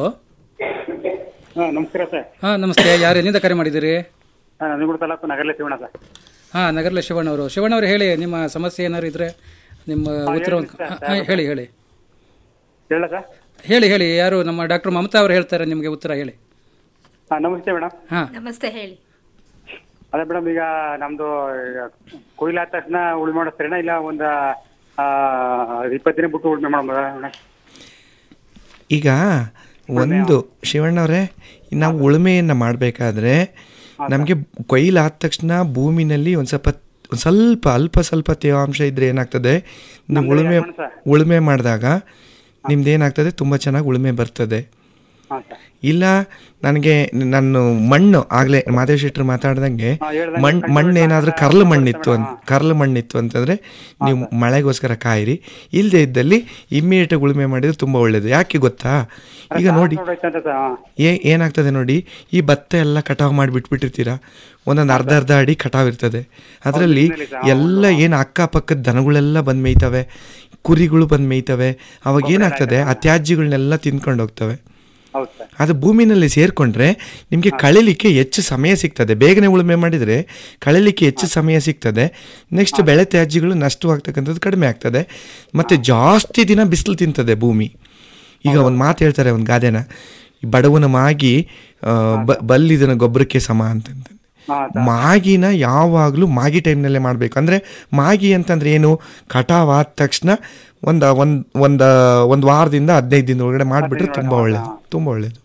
ನಮಸ್ಕಾರ ಸರ್ ಹಾಂ ನಮಸ್ತೆ ಯಾರು ಎಲ್ಲಿಂದ ಕರೆ ಮಾಡಿದ್ದೀರಿ ನಂಜನಗೂಡು ತಾಲೂಕು ನಗರಲೆ ಶಿವಣ್ಣ ಸರ್ ಹಾಂ ನಗರ್ಲೆ ಶಿವಣ್ಣ ಅವರು ಶಿವಣ್ಣ ಅವರು ಹೇಳಿ ನಿಮ್ಮ ಸಮಸ್ಯೆ ಏನಾದ್ರು ಇದ್ರೆ ನಿಮ್ಮ ಉತ್ತರ ಹೇಳಿ ಸರ್, ಹಾಂ ಹೇಳಿ ಹೇಳಿ ಹೇಳ ಸರ್ ಹೇಳಿ ಹೇಳಿ ಯಾರು ನಮ್ಮ ಡಾಕ್ಟರ್ ಮಮತಾ ಅವರು ಹೇಳ್ತಾರೆ ನಿಮಗೆ ಉತ್ತರ ಹೇಳಿ ಹಾಂ ನಮಸ್ತೆ ಮೇಡಮ್ ಹಾಂ ನಮಸ್ತೆ ಹೇಳಿ ಅದೇ ಮೇಡಮ್ ಈಗ ನಮ್ದು ಈಗ ಕೊಯ್ಲು ಆದ ತಕ್ಷಣ ಉಳುಮೆ ಮಾಡಿಸ್ತೀರೇನ ಇಲ್ಲ ಒಂದು ಇಪ್ಪತ್ತು ದಿನ ಬಿಟ್ಟು ಉಳುಮೆ ಮಾಡೋಣ ಈಗ ಒಂದು ಶಿವಣ್ಣವರೇ ನಾವು ಉಳುಮೆಯನ್ನು ಮಾಡಬೇಕಾದ್ರೆ ನಮಗೆ ಕೊಯ್ಲು ಆದ ತಕ್ಷಣ ಭೂಮಿನಲ್ಲಿ ಒಂದು ಸ್ವಲ್ಪ ಒಂದು ಸ್ವಲ್ಪ ಅಲ್ಪ ಸ್ವಲ್ಪ ತೇವಾಂಶ ಇದ್ದರೆ ಏನಾಗ್ತದೆ ನೀವು ನಮ್ದು ಉಳುಮೆ ಎರಡು ಮಣ್ಣು ಉಳುಮೆ ಮಾಡಿದಾಗ ನಿಮ್ದು ಏನಾಗ್ತದೆ ತುಂಬ ಚೆನ್ನಾಗಿ ಉಳುಮೆ ಬರ್ತದೆ ಹಾಂ ಸರ್ ಇಲ್ಲ ನನಗೆ ನಾನು ಮಣ್ಣು ಆಗಲೇ ಮಾದೇವ್ ಶೆಟ್ಟರು ಮಾತಾಡ್ದಂಗೆ ಹಾ, ಹೇಳ್ದಂಗೆ ಮಣ್ಣು ಕಣ್ಣು ಮಣ್ಣು ಬಿಟ್ಟು ಏನಾದರೂ ಮಾತ್ರ ಕರ್ಲು ಬರ್ತದೆ ಮಣ್ಣಿತ್ತು ಅಂತ ಮೇಡಮ್. ಕರ್ಲು ಮಣ್ಣಿತ್ತು ಅಂತಂದರೆ ನೀವು ಮಳೆಗೋಸ್ಕರ ಕಾಯಿರಿ ಇಲ್ಲದೆ ಇದ್ದಲ್ಲಿ ಇಮ್ಮಿಡಿಯೇಟಾಗಿ ಉಳುಮೆ ಮಾಡಿದ್ರೆ ತುಂಬ ಒಳ್ಳೆಯದು ಯಾಕೆ ಗೊತ್ತಾ ಈಗ ನೋಡಿ ನೋಡೈತೆ ಅಂತ ಸರ್ ಹಾಂ ಏ ಏನಾಗ್ತದೆ ನೋಡಿ ಈ ಭತ್ತ ಎಲ್ಲ ಕಟಾವು ಮಾಡಿ ಬಿಟ್ಬಿಟ್ಟಿರ್ತೀರಾ ಒಂದೊಂದು ಅರ್ಧ ಅರ್ಧ ಅಡಿ ಕಟಾವು ಇರ್ತದೆ ಅದರಲ್ಲಿ ಬಿಸಿಲಲ್ಲಿ ಸಹ, ಎಲ್ಲ ಏನು ಅಕ್ಕಪಕ್ಕದ ದನಗಳೆಲ್ಲ ಬಂದು ಮೇಯ್ತವೆ ಕುರಿಗಳು ಬಂದು ಮೇಯ್ತವೆ ಅವಾಗ ಏನಾಗ್ತದೆ ಆ ತ್ಯಾಜ್ಯಗಳನ್ನೆಲ್ಲ ತಿನ್ಕೊಂಡು ಹೋಗ್ತವೆ ಹೌದು ಸರ್ ಅದು ಭೂಮಿನಲ್ಲಿ ಸೇರಿಕೊಂಡ್ರೆ ನಿಮಗೆ ಕಳಿಲಿಕ್ಕೆ ಹೆಚ್ಚು ಸಮಯ ಸಿಗ್ತದೆ ಬೇಗನೆ ಉಳುಮೆ ಮಾಡಿದರೆ ಕಳಿಲಿಕ್ಕೆ ಹೆಚ್ಚು ಸಮಯ ಸಿಗ್ತದೆ ನೆಕ್ಸ್ಟ್ ಬೆಳೆ ತ್ಯಾಜ್ಯಗಳು ನಷ್ಟವಾಗ್ತಕ್ಕಂಥದ್ದು ಕಡಿಮೆ ಆಗ್ತದೆ ಮತ್ತು ಜಾಸ್ತಿ ದಿನ ಬಿಸಿಲು ತಿಂತದೆ ಭೂಮಿ ಈಗ ಒಂದು ಮಾತು ಹೇಳ್ತಾರೆ ಒಂದು ಗಾದೆನ ಈ ಬಡವನ ಮಾಗಿ ಆ, ಬ- ಬಲ್ ಇದನ್ನ ಗೊಬ್ಬರಕ್ಕೆ ಸಮ ಅಂತಂತ ಹಾ, ಮಾಗಿನ ಯಾವಾಗಲೂ ಮಾಗಿ ಟೈಮ್ನಲ್ಲೇ ಮಾಡಬೇಕು ಅಂದರೆ ಮಾಗಿ ಅಂತಂದ್ರೆ ಏನು ಕಟಾವ್ ಆದ ತಕ್ಷಣ ಒಂದು ಒಂದು ಒಂದು ಒಂದು ವಾರದಿಂದ ಹದಿನೈದು ದಿನ ಒಳಗಡೆ ಮಾಡಿಬಿಟ್ರೆ ತುಂಬ ಒಳ್ಳೇದು ತುಂಬ ಒಳ್ಳೇದು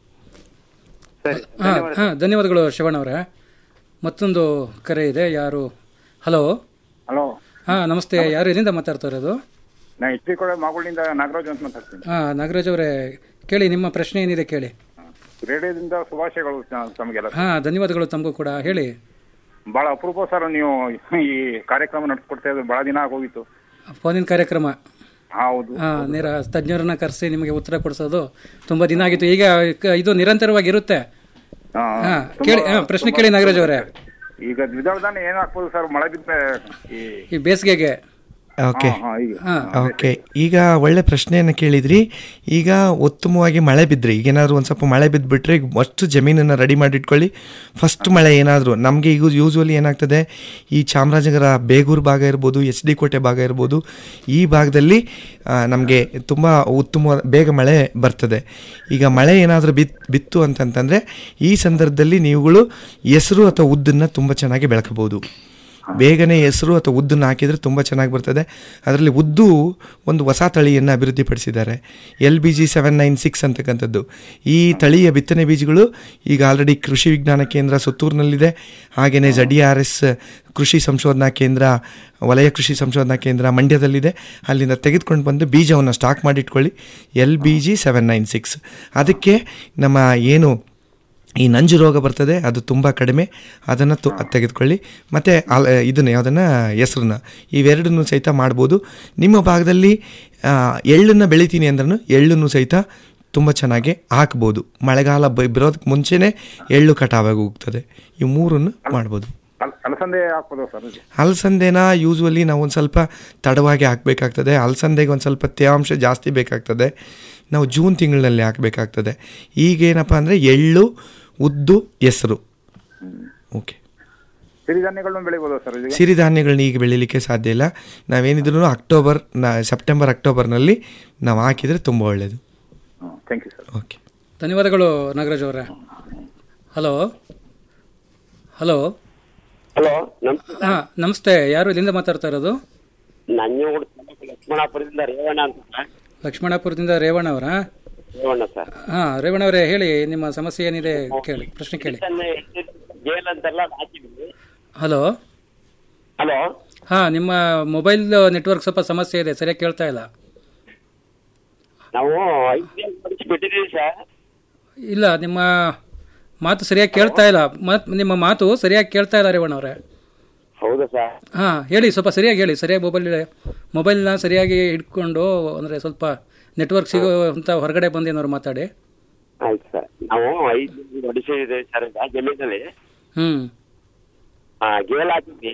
ಸರಿ ಹಾಂ ಹಾಂ ಧನ್ಯವಾದಗಳು ಶಿವಣ್ಣ ಅವರೇ ಮತ್ತೊಂದು ಕರೆ ಇದೆ ಯಾರು ಹಲೋ ಹಲೋ ಹಾಂ ನಮಸ್ತೆ ಯಾರು ಎಲ್ಲಿಂದ ಮಾತಾಡ್ತಾ ಇರೋದು ನಾ ಇಟ್ಲಿಕೊಳೆ ಮಾಗುಳಿಂದ ನಾಗರಾಜ್ ಅಂತ ಮಾತಾಡ್ತೀನಿ ಹಾಂ ನಾಗರಾಜ್ ಅವರೇ ಕೇಳಿ ನಿಮ್ಮ ಪ್ರಶ್ನೆ ಏನಿದೆ ಕೇಳಿ ರೇಡಿಯೋದಿಂದ ಶುಭಾಶಯಗಳು ತ- ತಮಗೆಲ್ಲ ಹಾಂ ಧನ್ಯವಾದಗಳು ತಮಗೂ ಕೂಡ ಹೇಳಿ ಬಹಳ ಅಪರೂಪ ಸರ್ ನೀವು ಈ ಕಾರ್ಯಕ್ರಮ ನಡೆಸ್ಕೊಡ್ತಾ ಇದ್ದು ಬಹಳ ದಿನ ಆಗೋಗಿತ್ತು ಫೋನಿನ ಕಾರ್ಯಕ್ರಮ ಹೌದು ಹಾಂ ನೇರ ತಜ್ಞರನ್ನ ಕರೆಸಿ ನಿಮಗೆ ಉತ್ತರ ಕೊಡಿಸೋದು ತುಂಬ ದಿನ ಆಗಿತ್ತು ಈಗ ಕ- ಇದು ನಿರಂತರವಾಗಿರುತ್ತೆ ಹಾ, ಹಾಂ ತುಂಬಾ- ಕೇಳಿ ಹಾಂ ಪ್ರಶ್ನೆ ಕೇಳಿ ನಾಗರಾಜ್ ಅವರೇ ಈಗ ದ್ವಿದಳ ಧಾನ್ಯ ಏನ್ ಹಾಕ್ಬೋದು ಸರ್ ಮಳೆ ಬಿದ್ದರೆ ಈ ಈ ಬೇಸಿಗೆಗೆ ಓಕೆ ಹಾ, ಈಗ ಓಕೆ ಈಗ ಒಳ್ಳೆ ಪ್ರಶ್ನೆಯನ್ನು ಕೇಳಿದ್ರಿ ಈಗ ಉತ್ತಮವಾಗಿ ಮಳೆ ಬಿದ್ದರೆ ಈಗೇನಾದ್ರು ಒಂದು ಸ್ವಲ್ಪ ಮಳೆ ಬಿದ್ದುಬಿಟ್ರೆ ಈಗ ಅಷ್ಟು ಜಮೀನನ್ನು ರೆಡಿ ಮಾಡಿಟ್ಕೊಳ್ಳಿ ಫಸ್ಟ್ ಮಳೆ ಏನಾದರೂ ನಮಗೆ ಈಗ ಯೂಶ್ವಲಿ ಏನಾಗ್ತದೆ ಈ ಚಾಮರಾಜನಗರ ಬೇಗೂರು ಭಾಗ ಇರ್ಬೋದು ಎಚ್ ಡಿ ಕೋಟೆ ಭಾಗ ಇರ್ಬೋದು ಈ ಭಾಗದಲ್ಲಿ ನಮಗೆ ತುಂಬ ಉತ್ತಮ ಬೇಗ ಮಳೆ ಬರ್ತದೆ ಈಗ ಮಳೆ ಏನಾದರೂ ಬಿತ್ ಬಿತ್ತು ಅಂತಂತಂದರೆ ಈ ಸಂದರ್ಭದಲ್ಲಿ ನೀವುಗಳು ಹೆಸರು ಅಥವಾ ಉದ್ದನ್ನು ತುಂಬ ಚೆನ್ನಾಗಿ ಬೆಳಕಬಹುದು ಬೇಗನೆ ಹೆಸರು ಅಥವಾ ಉದ್ದನ್ನು ಹಾಕಿದರೆ ತುಂಬ ಚೆನ್ನಾಗಿ ಬರ್ತದೆ ಅದರಲ್ಲಿ ಉದ್ದು ಒಂದು ಹೊಸ ತಳಿಯನ್ನು ಅಭಿವೃದ್ಧಿಪಡಿಸಿದ್ದಾರೆ L B G seven nine six ಅಂತಕ್ಕಂಥದ್ದು ಈ ತಳಿಯ ಬಿತ್ತನೆ ಬೀಜಗಳು ಈಗ ಆಲ್ರೆಡಿ ಕೃಷಿ ವಿಜ್ಞಾನ ಕೇಂದ್ರ ಸುತ್ತೂರಿನಲ್ಲಿದೆ ಹಾಗೆಯೇ ಜಡ್ ಆರ್ ಎಸ್ ಕೃಷಿ ಸಂಶೋಧನಾ ಕೇಂದ್ರ ವಲಯ ಕೃಷಿ ಸಂಶೋಧನಾ ಕೇಂದ್ರ ಮಂಡ್ಯದಲ್ಲಿದೆ ಅಲ್ಲಿಂದ ತೆಗೆದುಕೊಂಡು ಬಂದು ಬೀಜವನ್ನು ಸ್ಟಾಕ್ ಮಾಡಿಟ್ಕೊಳ್ಳಿ L B G seven nine six ಅದಕ್ಕೆ ನಮ್ಮ ಏನು ಈ ನಂಜು ರೋಗ ಬರ್ತದೆ ಅದು ತುಂಬ ಕಡಿಮೆ ಅದನ್ನು ತು ತೆಗೆದುಕೊಳ್ಳಿ ಮತ್ತು ಅಲ್ ಇದನ್ನು ಯಾವುದನ್ನು ಹೆಸ್ರನ್ನ ಇವೆರಡನ್ನೂ ಸಹಿತ ಮಾಡ್ಬೋದು ನಿಮ್ಮ ಭಾಗದಲ್ಲಿ ಆ, ಎಳ್ಳನ್ನು ಬೆಳಿತೀನಿ ಅಂದ್ರೂ ಎಳ್ಳನ್ನು ಸಹಿತ ತುಂಬ ಚೆನ್ನಾಗಿ ಹಾಕ್ಬೋದು ಮಳೆಗಾಲ ಬ ಬರೋದಕ್ಕೆ ಮುಂಚೆನೇ ಎಳ್ಳು ಕಟಾವಾಗಿ ಹೋಗ್ತದೆ ಈ ಮೂರನ್ನು ಮಾಡ್ಬೋದು ಅಲ್- ಅಲಸಂದೆ ಹಾಕ್ಬೋದು ಸರ್ ಇದು? ಅಲಸಂದೆನ ಯೂಶ್ವಲಿ ನಾವು ಒಂದು ಸ್ವಲ್ಪ ತಡವಾಗಿ ಹಾಕಬೇಕಾಗ್ತದೆ ಅಲಸಂದೆಗೆ ಒಂದು ಸ್ವಲ್ಪ ತೇವಾಂಶ ಜಾಸ್ತಿ ಬೇಕಾಗ್ತದೆ ನಾವು ಜೂನ್ ತಿಂಗಳಿನಲ್ಲಿ ಹಾಕಬೇಕಾಗ್ತದೆ ಈಗೇನಪ್ಪ ಅಂದರೆ ಎಳ್ಳು ಉದ್ದು ಹೆಸರು ಓಕೆ ಸಿರಿಧಾನ್ಯಗಳನ್ನು ಬೆಳಿಬೋದು ಸರ್ ಇದಕ್ಕೆ ಸಿರಿಧಾನ್ಯಗಳನ್ನ ಈಗ ಬೆಳೀಲಿಕ್ಕೆ ಸಾಧ್ಯ ಇಲ್ಲ ನಾವೇನಿದ್ರು ಅಕ್ಟೋಬರ್ ನ ಸೆಪ್ಟೆಂಬರ್ ಅಕ್ಟೋಬರ್ನಲ್ಲಿ ನಾವು ಹಾಕಿದರೆ ತುಂಬ ಒಳ್ಳೆಯದು ಥ್ಯಾಂಕ್ ಯು ಸರ್ ಓಕೆ ಧನ್ಯವಾದಗಳು ನಾಗರಾಜ್ ಅವರೇ ಹಲೋ ಹಲೋ ಹಲೋ ನಮಸ್ತೆ ಹಾಂ ನಮಸ್ತೆ ಯಾರು ಇಲ್ಲಿಂದ ಮಾತಾಡ್ತಾ ಇರೋದು ನಂಜನಗೂಡು ತಾಲೂಕು ಲಕ್ಷ್ಮಣಾಪುರದಿಂದ ರೇವಣ್ಣ ಅಂತ ಸರ್ ಲಕ್ಷ್ಮಣಾಪುರದಿಂದ ರೇವಣ್ಣ ಅವರಾ ರೇವಣ್ಣ ಸರ್ ಹಾಂ ರೇವಣ್ಣ ಅವರೇ ಹೇಳಿ ನಿಮ್ಮ ಸಮಸ್ಯೆ ಏನಿದೆ ಕೇಳಿ ಪ್ರಶ್ನೆ ಕೇಳಿ ಜೇಲ್ ಅಂತೆಲ್ಲ ಹಾಕಿದ್ವಿ ಹಲೋ ಹಲೋ ಹಾಂ ನಿಮ್ಮ ಮೊಬೈಲ್ ನೆಟ್ವರ್ಕ್ ಸ್ವಲ್ಪ ಸಮಸ್ಯೆ ಇದೆ ಸರಿಯಾಗಿ ಕೇಳ್ತಾ ಇಲ್ಲ ನಾವು ಐದು ಜೇಲ್ ಮಾಡಿಸಿ ಬಿಟ್ಟಿದ್ದೀವಿ ಸರ್ ಇಲ್ಲ ನಿಮ್ಮ ಮಾತು ಸರಿಯಾಗಿ ಕೇಳ್ತಾ ಇಲ್ಲ ಮತ್ ನಿಮ್ಮ ಮಾತು ಸರಿಯಾಗಿ ಕೇಳ್ತಾ ಇಲ್ಲ ರೇವಣ್ಣ ಅವರೇ ಹೌದಾ ಸರ್ ಹಾಂ ಹೇಳಿ ಸ್ವಲ್ಪ ಸರಿಯಾಗಿ ಹೇಳಿ ಸರಿಯಾಗಿ ಮೊಬೈಲ್ ಮೊಬೈಲ್ನ ಸರಿಯಾಗಿ ಇಟ್ಕೊಂಡು ಅಂದರೆ ಸ್ವಲ್ಪ ನೆಟ್ವರ್ಕ್ ಸಿಗೋ ಅಂತ ಹೊರಗಡೆ ಬಂದು ಏನಾದ್ರು ಮಾತಾಡಿ ಆಯ್ತು ಸರ್ ನಾವು ಐದು ಜೇಲ್ ಹೊಡಿಸಿದ್ದೀವಿ ಸರ್ ಈಗ ಜಮೀನಲ್ಲಿ ಹ್ಞೂ ಆ, ಗೇಲ್ ಹಾಕಿದ್ವಿ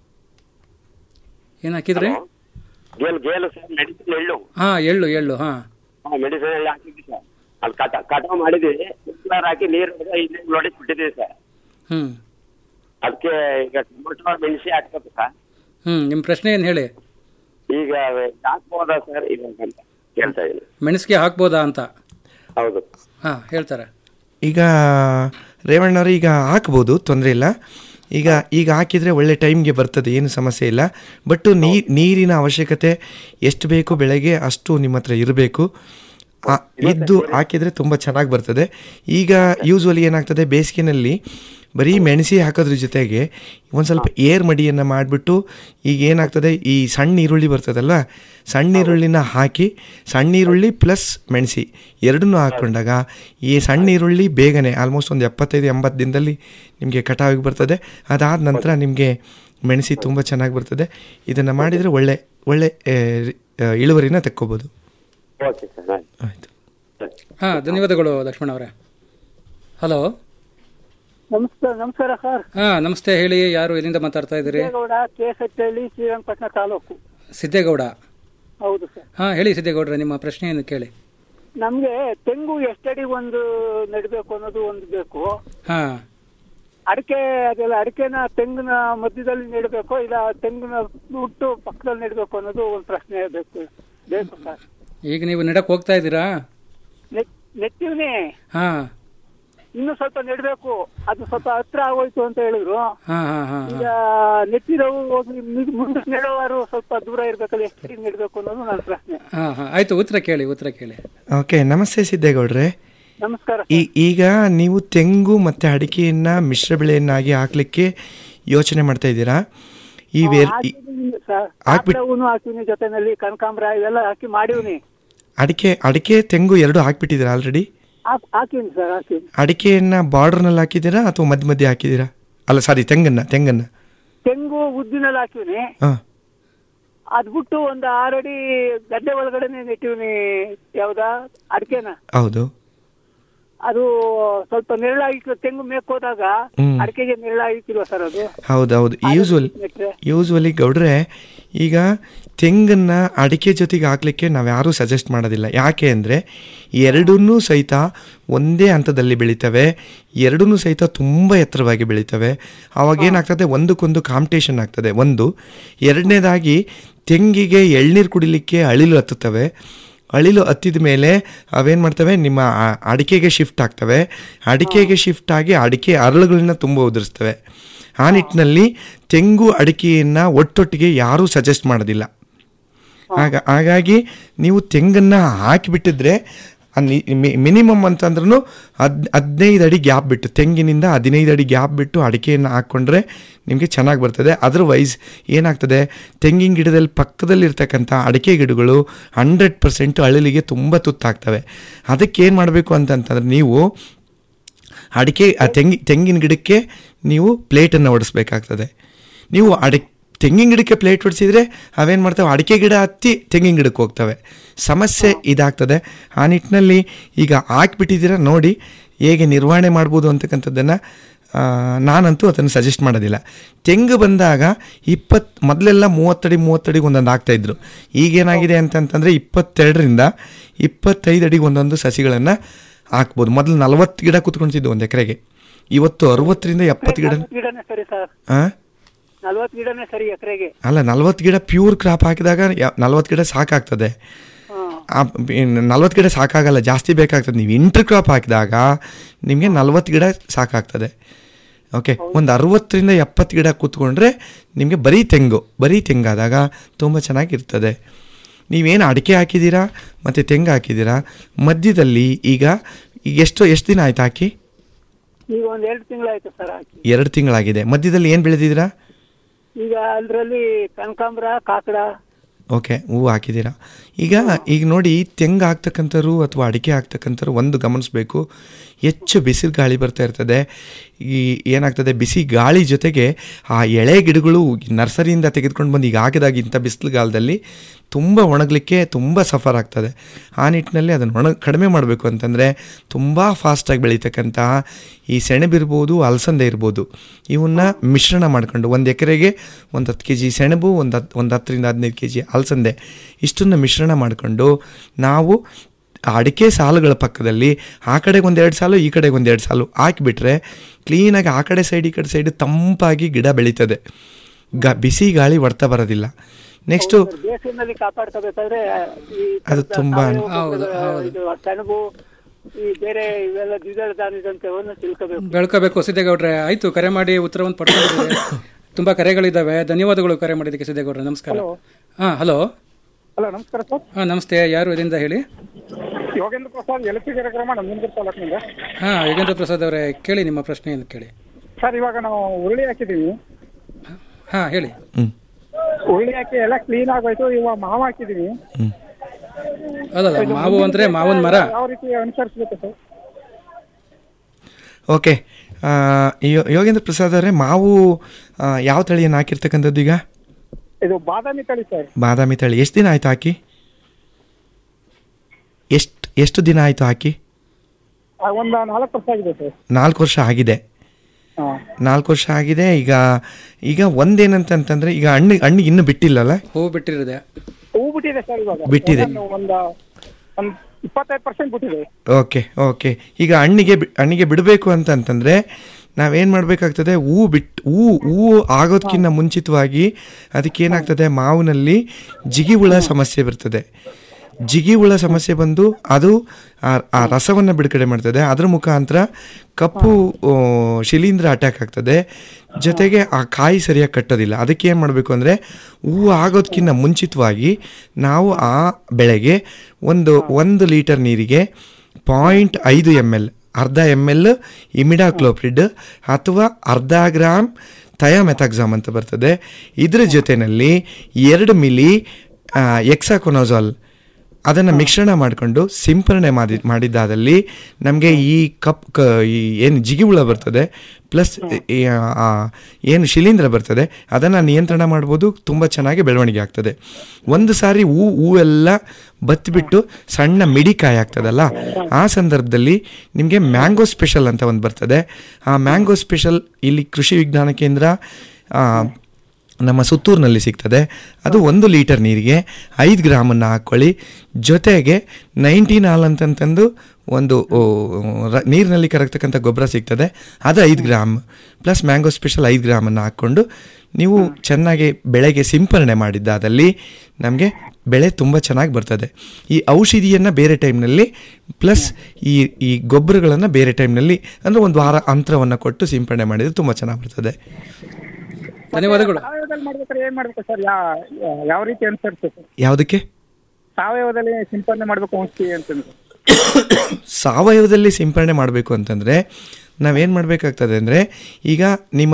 ಏನು ಹಾಕಿದ್ರಿ ಗೇಲ್ ಗೇಲು ಸರ್ ಮೆಡಿಸಿನ್ ಎಳ್ಳು ಹಾಂ ಎಳ್ಳು ಎಳ್ಳು ಹಾಂ ಹಾಂ ಮೆಡಿಸಿನ್ ಎಳ್ಳು ಹಾಕಿದ್ವಿ ಸರ್ ಅಲ್ಲಿ ಕಟ ಕಟಾವ್ ಮಾಡಿದ್ವಿ ಸ್ಪ್ರಿಂಕ್ಲರ್ ಹಾಕಿ ನೀರು ಐದು ನೋಡಿ ಬಿಟ್ಟಿದ್ದೀವಿ ಸರ್ ಹ್ಞೂ ಅದಕ್ಕೆ ಈಗ ಟೊಮೊಟೊ ಮೆಣಸಿ ಹಾಕ್ಬೇಕು ಸರ್ ಹ್ಞೂ ನಿಮ್ಮ ಪ್ರಶ್ನೆ ಏನು ಹೇಳಿ ಈಗ ಹಾಕ್ಬೋದಾ ಸರ್ ಇವಾಗ ಅಂತ ಕೇಳ್ತಾ ಇದ್ದೀನಿ ಮೆಣಸಿಗೆ ಹಾಕ್ಬೋದಾ ಅಂತ ಹೌದು ಹಾಂ ಹೇಳ್ತಾರೆ ಈಗ ರೇವಣ್ಣವರು ಈಗ ಹಾಕ್ಬೋದು ತೊಂದರೆ ಇಲ್ಲ ಈಗ ಈಗ ಹಾಕಿದರೆ ಒಳ್ಳೆ ಟೈಮ್ಗೆ ಬರ್ತದೆ ಏನು ಸಮಸ್ಯೆ ಇಲ್ಲ ಬಟ್ ನೀ ನೀರಿನ ಅವಶ್ಯಕತೆ ಎಷ್ಟು ಬೇಕು ಬೆಳಗ್ಗೆ ಅಷ್ಟು ನಿಮ್ಮ ಹತ್ರ ಇರಬೇಕು ಇದ್ದು ಹಾಕಿದರೆ ತುಂಬ ಚೆನ್ನಾಗಿ ಬರ್ತದೆ ಈಗ ಯೂಶ್ವಲಿ ಏನಾಗ್ತದೆ ಬೇಸಿಗೆನಲ್ಲಿ ಬರೀ ಮೆಣಸಿ ಹಾಕೋದ್ರ ಜೊತೆಗೆ ಒಂದು ಸ್ವಲ್ಪ ಏರ್ ಮಡಿಯನ್ನು ಮಾಡಿಬಿಟ್ಟು ಈಗ ಏನಾಗ್ತದೆ ಈ ಸಣ್ಣ ಈರುಳ್ಳಿ ಬರ್ತದಲ್ವ ಸಣ್ಣ ಈರುಳ್ಳಿನ ಹಾಕಿ ಸಣ್ಣ ಈರುಳ್ಳಿ ಪ್ಲಸ್ ಮೆಣಸಿ ಎರಡನ್ನೂ ಹಾಕ್ಕೊಂಡಾಗ ಈ ಸಣ್ಣ ಈರುಳ್ಳಿ ಬೇಗನೆ ಆಲ್ಮೋಸ್ಟ್ ಒಂದು ಎಪ್ಪತ್ತೈದು ಎಂಬತ್ತು ದಿನದಲ್ಲಿ ನಿಮಗೆ ಕಟಾವಿಗೆ ಬರ್ತದೆ ಅದಾದ ನಂತರ ನಿಮಗೆ ಮೆಣಸಿ ತುಂಬ ಚೆನ್ನಾಗಿ ಬರ್ತದೆ ಇದನ್ನು ಮಾಡಿದರೆ ಒಳ್ಳೆ ಒಳ್ಳೆ ಆ, ಆ, ಇಳುವರಿನ ತೆಕ್ಕೋಬೋದು ಓಕೆ ಸರ್ ಆಯ್ತು ಹಾಂ ಧನ್ಯವಾದಗಳು ಲಕ್ಷ್ಮಣ ಅವರೇ ಹಲೋ ನಮಸ್ಕಾರ ನಮಸ್ಕಾರ ಸರ್ ಹಾಂ ನಮಸ್ತೆ ಹೇಳಿ ಯಾರು ಎಲ್ಲಿಂದ ಮಾತಾಡ್ತಾ ಇದ್ದೀರಿ ದೇಗೌಡ ಕೇಸಟ್ಟಹಳ್ಳಿ ಶ್ರೀರಂಗಪಟ್ಟಣ ತಾಲೂಕು ಸಿದ್ದೇಗೌಡ ಹೌದು ಸರ್ ಹಾಂ ಹೇಳಿ ಸಿದ್ದೇಗೌಡ್ರೆ ನಿಮ್ಮ ಪ್ರಶ್ನೆಯನ್ನು ಕೇಳಿ ನಮ್ಗೆ ತೆಂಗು ಎಷ್ಟಡಿ ಒಂದು ನೆಡಬೇಕು ಅನ್ನೋದು ಒಂದು ಬೇಕು ಹಾಂ ಅಡಿಕೆ ಅದೆಲ್ಲ ಅಡಿಕೆನ ತೆಂಗಿನ ಮಧ್ಯದಲ್ಲಿ ನೆಡಬೇಕು ಇಲ್ಲ ತೆಂಗಿನ ಬಿಟ್ಟು ಪಕ್ಕದಲ್ಲಿ ನೆಡಬೇಕು ಅನ್ನೋದು ಒಂದು ಪ್ರಶ್ನೆ ಬೇಕು ಬೇಕು ಸರ್ ಈಗ ನೀವು ನೆಡಕ್ಕೆ ಹೋಗ್ತಾ ಇದ್ದೀರಾ ನೆಟ್ ನೆಟ್ಟಿವ್ನಿ ಹಾಂ ಇನ್ನು ಸ್ವಲ್ಪ ನೆಡ್ಬೇಕು ಅದು ಸ್ವಲ್ಪ ಹತ್ರ ಆಗೋಯ್ತು ಅಂತ ಹೇಳಿದ್ರು ಹಾ ಹಾ ಹಾ ಈಗ ನೆಟ್ಟಿರೋವು ಹೋಗಿ ಮಿ- ಮುಂದಕ್ಕೆ ನೆಡೋವಾರು ಸ್ವಲ್ಪ ದೂರ ಇರ್ಬೇಕಲ್ಲ ಎಷ್ಟು ಕಡೆ ನೆಡ್ಬೇಕು ಅನ್ನೋದು ನನ್ನ ಪ್ರಶ್ನೆ ಹಾ ಹಾ ಆಯ್ತು ಉತ್ತರ ಕೇಳಿ ಉತ್ತರ ಕೇಳಿ ಓಕೆ ನಮಸ್ತೆ ಸಿದ್ದೇಗೌಡ್ರೆ ನಮಸ್ಕಾರ ಈ ಈಗ ನೀವು ತೆಂಗು ಮತ್ತು ಅಡಿಕೆಯನ್ನ ಮಿಶ್ರ ಬೆಳೆಯನ್ನಾಗಿ ಹಾಕ್ಲಿಕ್ಕೆ ಯೋಚನೆ ಮಾಡ್ತಾ ಇದ್ದೀರಾ ಈ ವೇರ್ ಈ- ಸರ್ ಹಾಕ್ಬಿಟ್- ಹೂನು ಹಾಕಿವ್ನಿ ಜೊತೆನಲ್ಲಿ ಕನಕಾಂಬರ ಇವೆಲ್ಲ ಹಾಕಿ ಮಾಡಿವ್ನಿ ಅಡಿಕೆ ಅಡಿಕೆ ತೆಂಗು ಎರಡು ಹಾಕ್ಬಿಟ್ಟಿದ್ದೀರಾ ಆಲ್ರೆಡಿ ಹಾಕ್- ಹಾಕಿವ್ನಿ ಸರ್ ಹಾಕಿವ್ನಿ ಅಡಿಕೆಯನ್ನ ಬಾರ್ಡರ್ನಲ್ಲಿ ಹಾಕಿದ್ದೀರಾ ಅಥವಾ ಮಧ್ಯ ಮಧ್ಯೆ ಹಾಕಿದ್ದೀರಾ ಅಲ್ಲ ಸಾರಿ ತೆಂಗನ್ನ ತೆಂಗನ್ನ ತೆಂಗು ಉದ್ದಿನಲ್ಲಿ ಹಾಕಿವ್ನಿ ಹಾಂ ಅದ್ ಬಿಟ್ಟು ಒಂದು ಆರಡಿ ಗಡ್ಡೆ ಒಳಗಡೆನೆ ನೆಟ್ಟಿವ್ನಿ ಯಾವ್ದಾ ಅಡಿಕೆನ ಹೌದು ಅದು ಸ್ವಲ್ಪ ನೆರಳಾಗಿತ್ತು ತೆಂಗು ಮೇಕ್ ಹೋದಾಗ ಹ್ಮ್. ಅಡಿಕೆಗೆ ನೆರಳಾಗಿತ್ತಿಲ್ವ ಸರ್ ಅದು ಹೌದೌದು ಯೂಸ್ವಲ್ ನೆಟ್ರೆ ಯೂಸ್ವಲಿ ಗೌಡ್ರೆ ಈಗ ತೆಂಗನ್ನ ಅಡಿಕೆ ಜೊತೆಗೆ ಹಾಕ್ಲಿಕ್ಕೆ ನಾವು ಯಾರೂ ಸಜೆಸ್ಟ್ ಮಾಡೋದಿಲ್ಲ ಯಾಕೆ ಅಂದರೆ ಎರಡನ್ನೂ ಸಹಿತ ಒಂದೇ ಹಂತದಲ್ಲಿ ಬೆಳಿತವೆ ಎರಡನ್ನೂ ಸಹಿತ ತುಂಬ ಎತ್ತರವಾಗಿ ಬೆಳಿತವೆ ಆವಾಗ ಏನಾಗ್ತದೆ ಒಂದಕ್ಕೊಂದು ಕಾಂಪಿಟೇಷನ್ ಆಗ್ತದೆ ಒಂದು ಎರಡನೇದಾಗಿ ತೆಂಗಿಗೆ ಎಳ್ನೀರು ಕುಡಿಲಿಕ್ಕೆ ಅಳಿಲು ಹತ್ತುತ್ತವೆ ಅಳಿಲು ಹತ್ತಿದ ಮೇಲೆ ಅವೇನು ಮಾಡ್ತವೆ ನಿಮ್ಮ ಆ- ಅಡಿಕೆಗೆ ಶಿಫ್ಟ್ ಆಗ್ತವೆ ಅಡಿಕೆಗೆ ಶಿಫ್ಟ್ ಆಗಿ ಅಡಿಕೆ ಅರಳುಗಳನ್ನ ತುಂಬ ಉದುರಿಸ್ತವೆ ಆ ನಿಟ್ಟಿನಲ್ಲಿ ತೆಂಗು ಅಡಿಕೆಯನ್ನು ಒಟ್ಟೊಟ್ಟಿಗೆ ಯಾರೂ ಸಜೆಸ್ಟ್ ಮಾಡೋದಿಲ್ಲ ಆಗ ಹಾಗಾಗಿ ನೀವು ತೆಂಗನ್ನು ಹಾಕಿಬಿಟ್ಟಿದ್ರೆ ಮಿನಿಮಮ್ ಅಂತಂದ್ರೂ ಹದ್ ಹದಿನೈದು ಅಡಿ ಗ್ಯಾಪ್ ಬಿಟ್ಟು ತೆಂಗಿನಿಂದ ಹದಿನೈದು ಅಡಿ ಗ್ಯಾಪ್ ಬಿಟ್ಟು ಅಡಿಕೆಯನ್ನು ಹಾಕ್ಕೊಂಡ್ರೆ ನಿಮಗೆ ಚೆನ್ನಾಗಿ ಬರ್ತದೆ ಅದರ್ವೈಸ್ ಏನಾಗ್ತದೆ ತೆಂಗಿನ ಗಿಡದಲ್ಲಿ ಪಕ್ಕದಲ್ಲಿರ್ತಕ್ಕಂಥ ಅಡಿಕೆ ಗಿಡಗಳು ಹಂಡ್ರೆಡ್ ಪರ್ಸೆಂಟ್ ಅಳಲಿಗೆ ತುಂಬ ತುತ್ತಾಗ್ತವೆ ಅದಕ್ಕೆ ಏನು ಮಾಡಬೇಕು ಅಂತಂತಂದ್ರೆ ನೀವು ಅಡಿಕೆ ಆ ತೆಂಗಿ ತೆಂಗಿನ ಗಿಡಕ್ಕೆ ನೀವು ಪ್ಲೇಟನ್ನು ಹೊಡಿಸ್ಬೇಕಾಗ್ತದೆ ನೀವು ಅಡಿ ತೆಂಗಿನ ಗಿಡಕ್ಕೆ ಪ್ಲೇಟ್ ಹೊಡಿಸಿದ್ರೆ ಅವೇನು ಮಾಡ್ತವೆ ಅಡಿಕೆ ಗಿಡ ಹತ್ತಿ ತೆಂಗಿನ ಗಿಡಕ್ಕೆ ಹೋಗ್ತವೆ ಸಮಸ್ಯೆ ಇದಾಗ್ತದೆ ಆ ನಿಟ್ಟಿನಲ್ಲಿ ಈಗ ಹಾಕ್ಬಿಟ್ಟಿದ್ದೀರ ನೋಡಿ ಹೇಗೆ ನಿರ್ವಹಣೆ ಮಾಡ್ಬೋದು ಅಂತಕ್ಕಂಥದ್ದನ್ನು ನಾನಂತೂ ಅದನ್ನು ಸಜೆಸ್ಟ್ ಮಾಡೋದಿಲ್ಲ ತೆಂಗು ಬಂದಾಗ ಇಪ್ಪತ್ತು ಮೊದಲೆಲ್ಲ ಮೂವತ್ತಡಿ ಮೂವತ್ತಡಿಗೆ ಒಂದೊಂದು ಹಾಕ್ತಾಯಿದ್ರು ಈಗೇನಾಗಿದೆ ಅಂತಂತಂದರೆ ಇಪ್ಪತ್ತೆರಡರಿಂದ ಇಪ್ಪತ್ತೈದು ಅಡಿಗೆ ಒಂದೊಂದು ಸಸಿಗಳನ್ನು ಹಾಕ್ಬೋದು ಮೊದಲು ನಲವತ್ತು ಗಿಡ ಕುತ್ಕೊಳ್ತಿದ್ದು ಒಂದು ಎಕರೆಗೆ ಇವತ್ತು ಅರವತ್ತರಿಂದ ಎಪ್ಪತ್ತು ಗಿಡ ನಲ್ವತ್ತು ಗಿಡನೇ ಸರಿ ಸರ್ ಹಾಂ ನಲ್ವತ್ತು ಗಿಡನೇ ಸರಿ ಎಕರೆಗೆ ಅಲ್ಲ ನಲ್ವತ್ತು ಗಿಡ ಪ್ಯೂರ್ ಕ್ರಾಪ್ ಹಾಕಿದಾಗ ನಲ್ವತ್ತು ಗಿಡ ಸಾಕಾಗ್ತದೆ ನಲ್ವತ್ತು ಗಿಡ ಸಾಕಾಗಲ್ಲ ಜಾಸ್ತಿ ಬೇಕಾಗ್ತದೆ ನೀವು ಇಂಟರ್ ಕ್ರಾಪ್ ಹಾಕಿದಾಗ ನಿಮಗೆ ನಲ್ವತ್ತು ಗಿಡ ಸಾಕಾಗ್ತದೆ ಓಕೆ ಒಂದು ಅರವತ್ತರಿಂದ ಎಪ್ಪತ್ತು ಗಿಡ ಕೂತ್ಕೊಂಡ್ರೆ ನಿಮಗೆ ಬರೀ ತೆಂಗು ಬರೀ ತೆಂಗಾದಾಗ ತುಂಬ ಚೆನ್ನಾಗಿರ್ತದೆ ನೀವೇನು ಅಡಿಕೆ ಹಾಕಿದ್ದೀರಾ ಮತ್ತು ತೆಂಗು ಹಾಕಿದ್ದೀರಾ ಮಧ್ಯದಲ್ಲಿ ಈಗ ಈಗ ಎಷ್ಟು ಎಷ್ಟು ದಿನ ಆಯ್ತು ಹಾಕಿ ಈಗ ಒಂದ್ ಎರಡು ತಿಂಗಳಾಯ್ತು ಸರ್ ಹಾಕಿ ಎರಡು ತಿಂಗಳಾಗಿದೆ ಮಧ್ಯದಲ್ಲಿ ಏನು ಬೆಳೆದಿದ್ದೀರಾ ಈಗ ಅದ್ರಲ್ಲಿ ಕನಕಾಂಬರ ಕಾಕಡ ಓಕೆ ಹೂವು ಹಾಕಿದ್ದೀರಾ ಈಗ ಈಗ ನೋಡಿ ತೆಂಗು ಹಾಕ್ತಕ್ಕಂಥವ್ರು ಅಥವಾ ಅಡಿಕೆ ಹಾಕ್ತಕ್ಕಂಥವ್ರು ಒಂದು ಗಮನಿಸಬೇಕು ಹೆಚ್ಚು ಬಿಸಿಲು ಗಾಳಿ ಬರ್ತಾ ಇರ್ತದೆ ಈ ಏನಾಗ್ತದೆ ಬಿಸಿ ಗಾಳಿ ಜೊತೆಗೆ ಆ ಎಳೆ ಗಿಡಗಳು ನರ್ಸರಿಯಿಂದ ತೆಗೆದುಕೊಂಡು ಬಂದು ಈಗ ಹಾಕಿದಾಗ ಇಂಥ ಬಿಸಿಲು ಕಾಲದಲ್ಲಿ ತುಂಬ ಒಣಗಲಿಕ್ಕೆ ತುಂಬ ಸಫರ್ ಆಗ್ತದೆ ಆ ನಿಟ್ಟಿನಲ್ಲಿ ಅದನ್ನು ಒಣ ಕಡಿಮೆ ಮಾಡಬೇಕು ಅಂತಂದರೆ ತುಂಬ ಫಾಸ್ಟಾಗಿ ಬೆಳೀತಕ್ಕಂತಹ ಈ ಸೆಣಬಿರ್ಬೋದು ಅಲಸಂದೆ ಇರ್ಬೋದು ಇವನ್ನ ಮಿಶ್ರಣ ಮಾಡ್ಕೊಂಡು ಒಂದು ಎಕರೆಗೆ ಒಂದು ಹತ್ತು ಕೆ ಜಿ ಸೆಣಬು ಒಂದು ಹತ್ತು ಒಂದು ಹತ್ತರಿಂದ ಹದಿನೈದು ಕೆ ಜಿ ಅಲಸಂದೆ ಇಷ್ಟನ್ನು ಮಿಶ್ರಣ ಮಾಡಿಕೊಂಡು ನಾವು ಆ ಅಡಿಕೆ ಸಾಲುಗಳ ಪಕ್ಕದಲ್ಲಿ ಆ ಕಡೆಗೆ ಒಂದೆರಡು ಸಾಲು ಈ ಕಡೆಗೆ ಒಂದೆರಡು ಸಾಲು ಹಾಕಿಬಿಟ್ರೆ ಕ್ಲೀನಾಗಿ ಆ ಕಡೆ ಸೈಡ್ ಈ ಕಡೆ ಸೈಡ್ ತಂಪಾಗಿ ಗಿಡ ಬೆಳೀತದೆ ಗ ಬಿಸಿ ಗಾಳಿ ಹೊಡ್ತಾ ಬರೋದಿಲ್ಲ ನೆಕ್ಸ್ಟು ಬೇಸಿಗೆನಲ್ಲಿ ಕಾಪಾಡ್ಕೋಬೇಕಾದ್ರೆ ಈ ಅದು ತರದ ತುಂಬಾ- ಸಾವಯವ ಹೌದು, ಗೊಬ್ಬರ, ಹೌದು. ಇದು ಸೆಣಬು ಈ ಬೇರೆ ಇವೆಲ್ಲ ದ್ವಿದಳ ಧಾನ್ಯದಂತವನ್ನು ತಿಳ್ಕೋಬೇಕು ಬೆಳ್ಕೋಬೇಕು ಸಿದ್ದೇಗೌಡ್ರೆ ಆಯ್ತು ಕರೆ ಮಾಡಿ ಉತ್ತರವನ್ನು ಪಡ್ಕೊಂಡಿದ್ದೀರಿ ತುಂಬಾ ಕರೆಗಳಿದ್ದಾವೆ ಧನ್ಯವಾದಗಳು ಕರೆ ಮಾಡಿದ್ದಕ್ಕೆ ಸಿದ್ದೇಗೌಡ್ರೆ ನಮಸ್ಕಾರ ಹಾ ಹಲೋ ಹಲೋ ನಮಸ್ಕಾರ ಸರ್ ಹಾ ನಮಸ್ತೆ ಯಾರು ಇದರಿಂದ ಹೇಳಿ ಯೋಗೇಂದ್ರ ಪ್ರಸಾದ್ ಎಲಸಿಗೆರೆ ಗ್ರಾಮ ನಂಜನಗೂಡು ತಾಲೂಕಿನಿಂದ ಹಾ ಯೋಗೇಂದ್ರ ಪ್ರಸಾದ್ ಅವರೇ ಕೇಳಿ ನಿಮ್ಮ ಪ್ರಶ್ನೆಯನ್ನು ಕೇಳಿ ಸರ್ ಇವಾಗ ನಾವು ಉರುಳಿ ಹಾಕಿದೀವಿ ಹಾ ಹೇಳಿ ಉರುಳಿ ಹಾಕಿ ಎಲ್ಲ ಕ್ಲೀನ್ ಆಗೋಯ್ತು ಇವಾಗ ಮಾವು ಹಾಕಿದೀವಿ ಅಲ್ಲಲ್ಲ ಇದು ಮಾವು ಅಂದ್ರೆ ಮಾವಿನ ಮರ ಯಾವ ರೀತಿ ಅನುಸರಿಸಬೇಕು ಸರ್ ಓಕೆ ಆ, ಯೋ- ಯೋಗೇಂದ್ರ ಪ್ರಸಾದ್ ಅವರೇ ಮಾವು ಆ, ಯಾವ ತಳಿಯನ್ನು ಹಾಕಿರ್ತಕ್ಕಂಥದ್ದು ಈಗ ಇದು ಬಾದಾಮಿ ತಳಿ ಸರ್ ಬಾದಾಮಿ ತಳಿ ಎಷ್ಟು ದಿನ ಆಯಿತು ಹಾಕಿ ಎಷ್ಟು ಎಷ್ಟು ದಿನ ಆಯಿತು ಹಾಕಿ ಆ, ಒಂದು ನಾಲ್ಕು ವರ್ಷ ಆಗಿದೆ ಸರ್ ನಾಲ್ಕು ವರ್ಷ ಆಗಿದೆ ಹಾ ನಾಲ್ಕು ವರ್ಷ ಆಗಿದೆ ಈಗ ಈಗ ಒಂದೇನಂತಂತಂದ್ರೆ ಈಗ ಹಣ್ಣು ಹಣ್ಣಿಗೆ ಇನ್ನೂ ಬಿಟ್ಟಿಲ್ಲಲ್ಲ ಹೂ ಬಿಟ್ಟಿರಿದೆ ಹೂ ಬಿಟ್ಟಿದೆ ಸರ್ ಇವಾಗ ಬಿಟ್ಟಿದೆ. ಒಂದು ಒಂದು ಒಂದು ಇಪ್ಪತ್ತೈದು ಪರ್ಸೆಂಟ್ ಬಿಟ್ಟಿದೆ ಓಕೆ ಓಕೆ ಈಗ ಹಣ್ಣಿಗೆ ಬಿ- ಹಣ್ಣಿಗೆ ಬಿಡಬೇಕು ಅಂತಂತಂದರೆ ನಾವೇನು ಮಾಡಬೇಕಾಗ್ತದೆ ಹೂ ಬಿಟ್ಟು ಹೂ ಹೂ ಆಗೋದಕ್ಕಿಂತ ಮುಂಚಿತವಾಗಿ ಅದಕ್ಕೆ ಏನಾಗ್ತದೆ ಮಾವಿನಲ್ಲಿ ಜಿಗಿ ಹುಳ ಸಮಸ್ಯೆ ಬರ್ತದೆ ಜಿಗಿ ಹುಳ ಸಮಸ್ಯೆ ಬಂದು ಅದು ಆ ಆ ರಸವನ್ನು ಬಿಡುಗಡೆ ಮಾಡ್ತದೆ ಅದರ ಮುಖಾಂತರ ಕಪ್ಪು ಆ, ಶಿಲೀಂಧ್ರ ಅಟ್ಯಾಕ್ ಆಗ್ತದೆ ಜೊತೆಗೆ ಆ ಕಾಯಿ ಸರಿಯಾಗಿ ಕಟ್ಟೋದಿಲ್ಲ ಅದಕ್ಕೆ ಏನು ಮಾಡಬೇಕು ಅಂದರೆ ಹೂವು ಆಗೋದಕ್ಕಿಂತ ಮುಂಚಿತವಾಗಿ ನಾವು ಆ ಬೆಳೆಗೆ ಒಂದು ಒಂದು ಲೀಟರ್ ನೀರಿಗೆ ಪಾಯಿಂಟ್ ಐದು ಎಮ್ ಎಲ್ ಅರ್ಧ ಎಮ್ ಎಲ್ ಇಮಿಡಾಕ್ಲೋಪ್ರಿಡ್ ಅಥವಾ ಅರ್ಧ ಗ್ರಾಮ್ ಥಯಾಮೆಥಾಕ್ಸಾಮ್ ಅಂತ ಬರ್ತದೆ ಇದರ ಜೊತೆಯಲ್ಲಿ ಎರಡು ಮಿಲಿ ಎಕ್ಸಾಕೊನೋಜಾಲ್ ಅದನ್ನು ಮಿಶ್ರಣ ಮಾಡಿಕೊಂಡು ಸಿಂಪರಣೆ ಮಾಡಿ ಮಾಡಿದ್ದಾದಲ್ಲಿ ನಮಗೆ ಈ ಕಪ್ ಕ ಈ ಏನು ಜಿಗಿಹುಳ ಬರ್ತದೆ ಪ್ಲಸ್ ಏನು ಶಿಲೀಂಧ್ರ ಬರ್ತದೆ ಅದನ್ನು ನಿಯಂತ್ರಣ ಮಾಡ್ಬೋದು ತುಂಬ ಚೆನ್ನಾಗಿ ಬೆಳವಣಿಗೆ ಆಗ್ತದೆ ಒಂದು ಸಾರಿ ಹೂ ಹೂವೆಲ್ಲ ಬತ್ತಿಬಿಟ್ಟು ಸಣ್ಣ ಮಿಡಿಕಾಯಿ ಆಗ್ತದಲ್ಲ ಆ ಸಂದರ್ಭದಲ್ಲಿ ನಿಮಗೆ ಮ್ಯಾಂಗೋ ಸ್ಪೆಷಲ್ ಅಂತ ಒಂದು ಬರ್ತದೆ ಆ ಮ್ಯಾಂಗೋ ಸ್ಪೆಷಲ್ ಇಲ್ಲಿ ಕೃಷಿ ವಿಜ್ಞಾನ ಕೇಂದ್ರ ಆ, ನಮ್ಮ ಸುತ್ತೂರಿನಲ್ಲಿ ಸಿಗ್ತದೆ ಅದು ಒಂದು ಲೀಟರ್ ನೀರಿಗೆ ಐದು ಗ್ರಾಮನ್ನು ಹಾಕ್ಕೊಳ್ಳಿ ಜೊತೆಗೆ ನೈನ್ಟೀನ್ ಹಾಲ್ ಅಂತಂತಂದು ಒಂದು ಓ, ರ- ನೀರಿನಲ್ಲಿ ಕರಗ್ತಕ್ಕಂಥ ಗೊಬ್ಬರ ಸಿಗ್ತದೆ ಅದು ಐದು ಗ್ರಾಮ್ ಪ್ಲಸ್ ಮ್ಯಾಂಗೋ ಸ್ಪೆಷಲ್ ಐದು ಗ್ರಾಮನ್ನು ಹಾಕ್ಕೊಂಡು ನೀವು ಚೆನ್ನಾಗಿ ಬೆಳೆಗೆ ಸಿಂಪರಣೆ ಮಾಡಿದ್ದಾದಲ್ಲಿ ನಮಗೆ ಬೆಳೆ ತುಂಬ ಚೆನ್ನಾಗಿ ಬರ್ತದೆ ಈ ಔಷಧಿಯನ್ನು ಬೇರೆ ಟೈಮ್ನಲ್ಲಿ ಪ್ಲಸ್ ಈ ಈ ಗೊಬ್ಬರಗಳನ್ನು ಬೇರೆ ಟೈಮ್ನಲ್ಲಿ ಅಂದರೆ ಒಂದು ವಾರ ಅಂತರವನ್ನು ಕೊಟ್ಟು ಸಿಂಪರಣೆ ಮಾಡಿದರೆ ತುಂಬ ಚೆನ್ನಾಗಿ ಬರ್ತದೆ ಧನ್ಯವಾದಗಳು ಸಾವಯವದಲ್ಲಿ ಮಾಡ್ಬೇಕಾದ್ರೆ ಏನ್ ಮಾಡ್ಬೇಕು ಸರ್ ಯಾವ ರೀತಿ ಅನುಸರಿಸ್ಬೇಕು ಯಾವುದಕ್ಕೆ ಸಾವಯವದಲ್ಲಿ ಸಿಂಪಡಣೆ ಮಾಡ್ಬೇಕು ಔಷಧಿ ಅಂತಂದ್ರೆ ಸಾವಯವದಲ್ಲಿ ಸಿಂಪರಣೆ ಮಾಡಬೇಕು ಅಂತಂದರೆ ನಾವೇನು ಮಾಡಬೇಕಾಗ್ತದೆ ಅಂದರೆ ಈಗ ನಿಮ್ಮ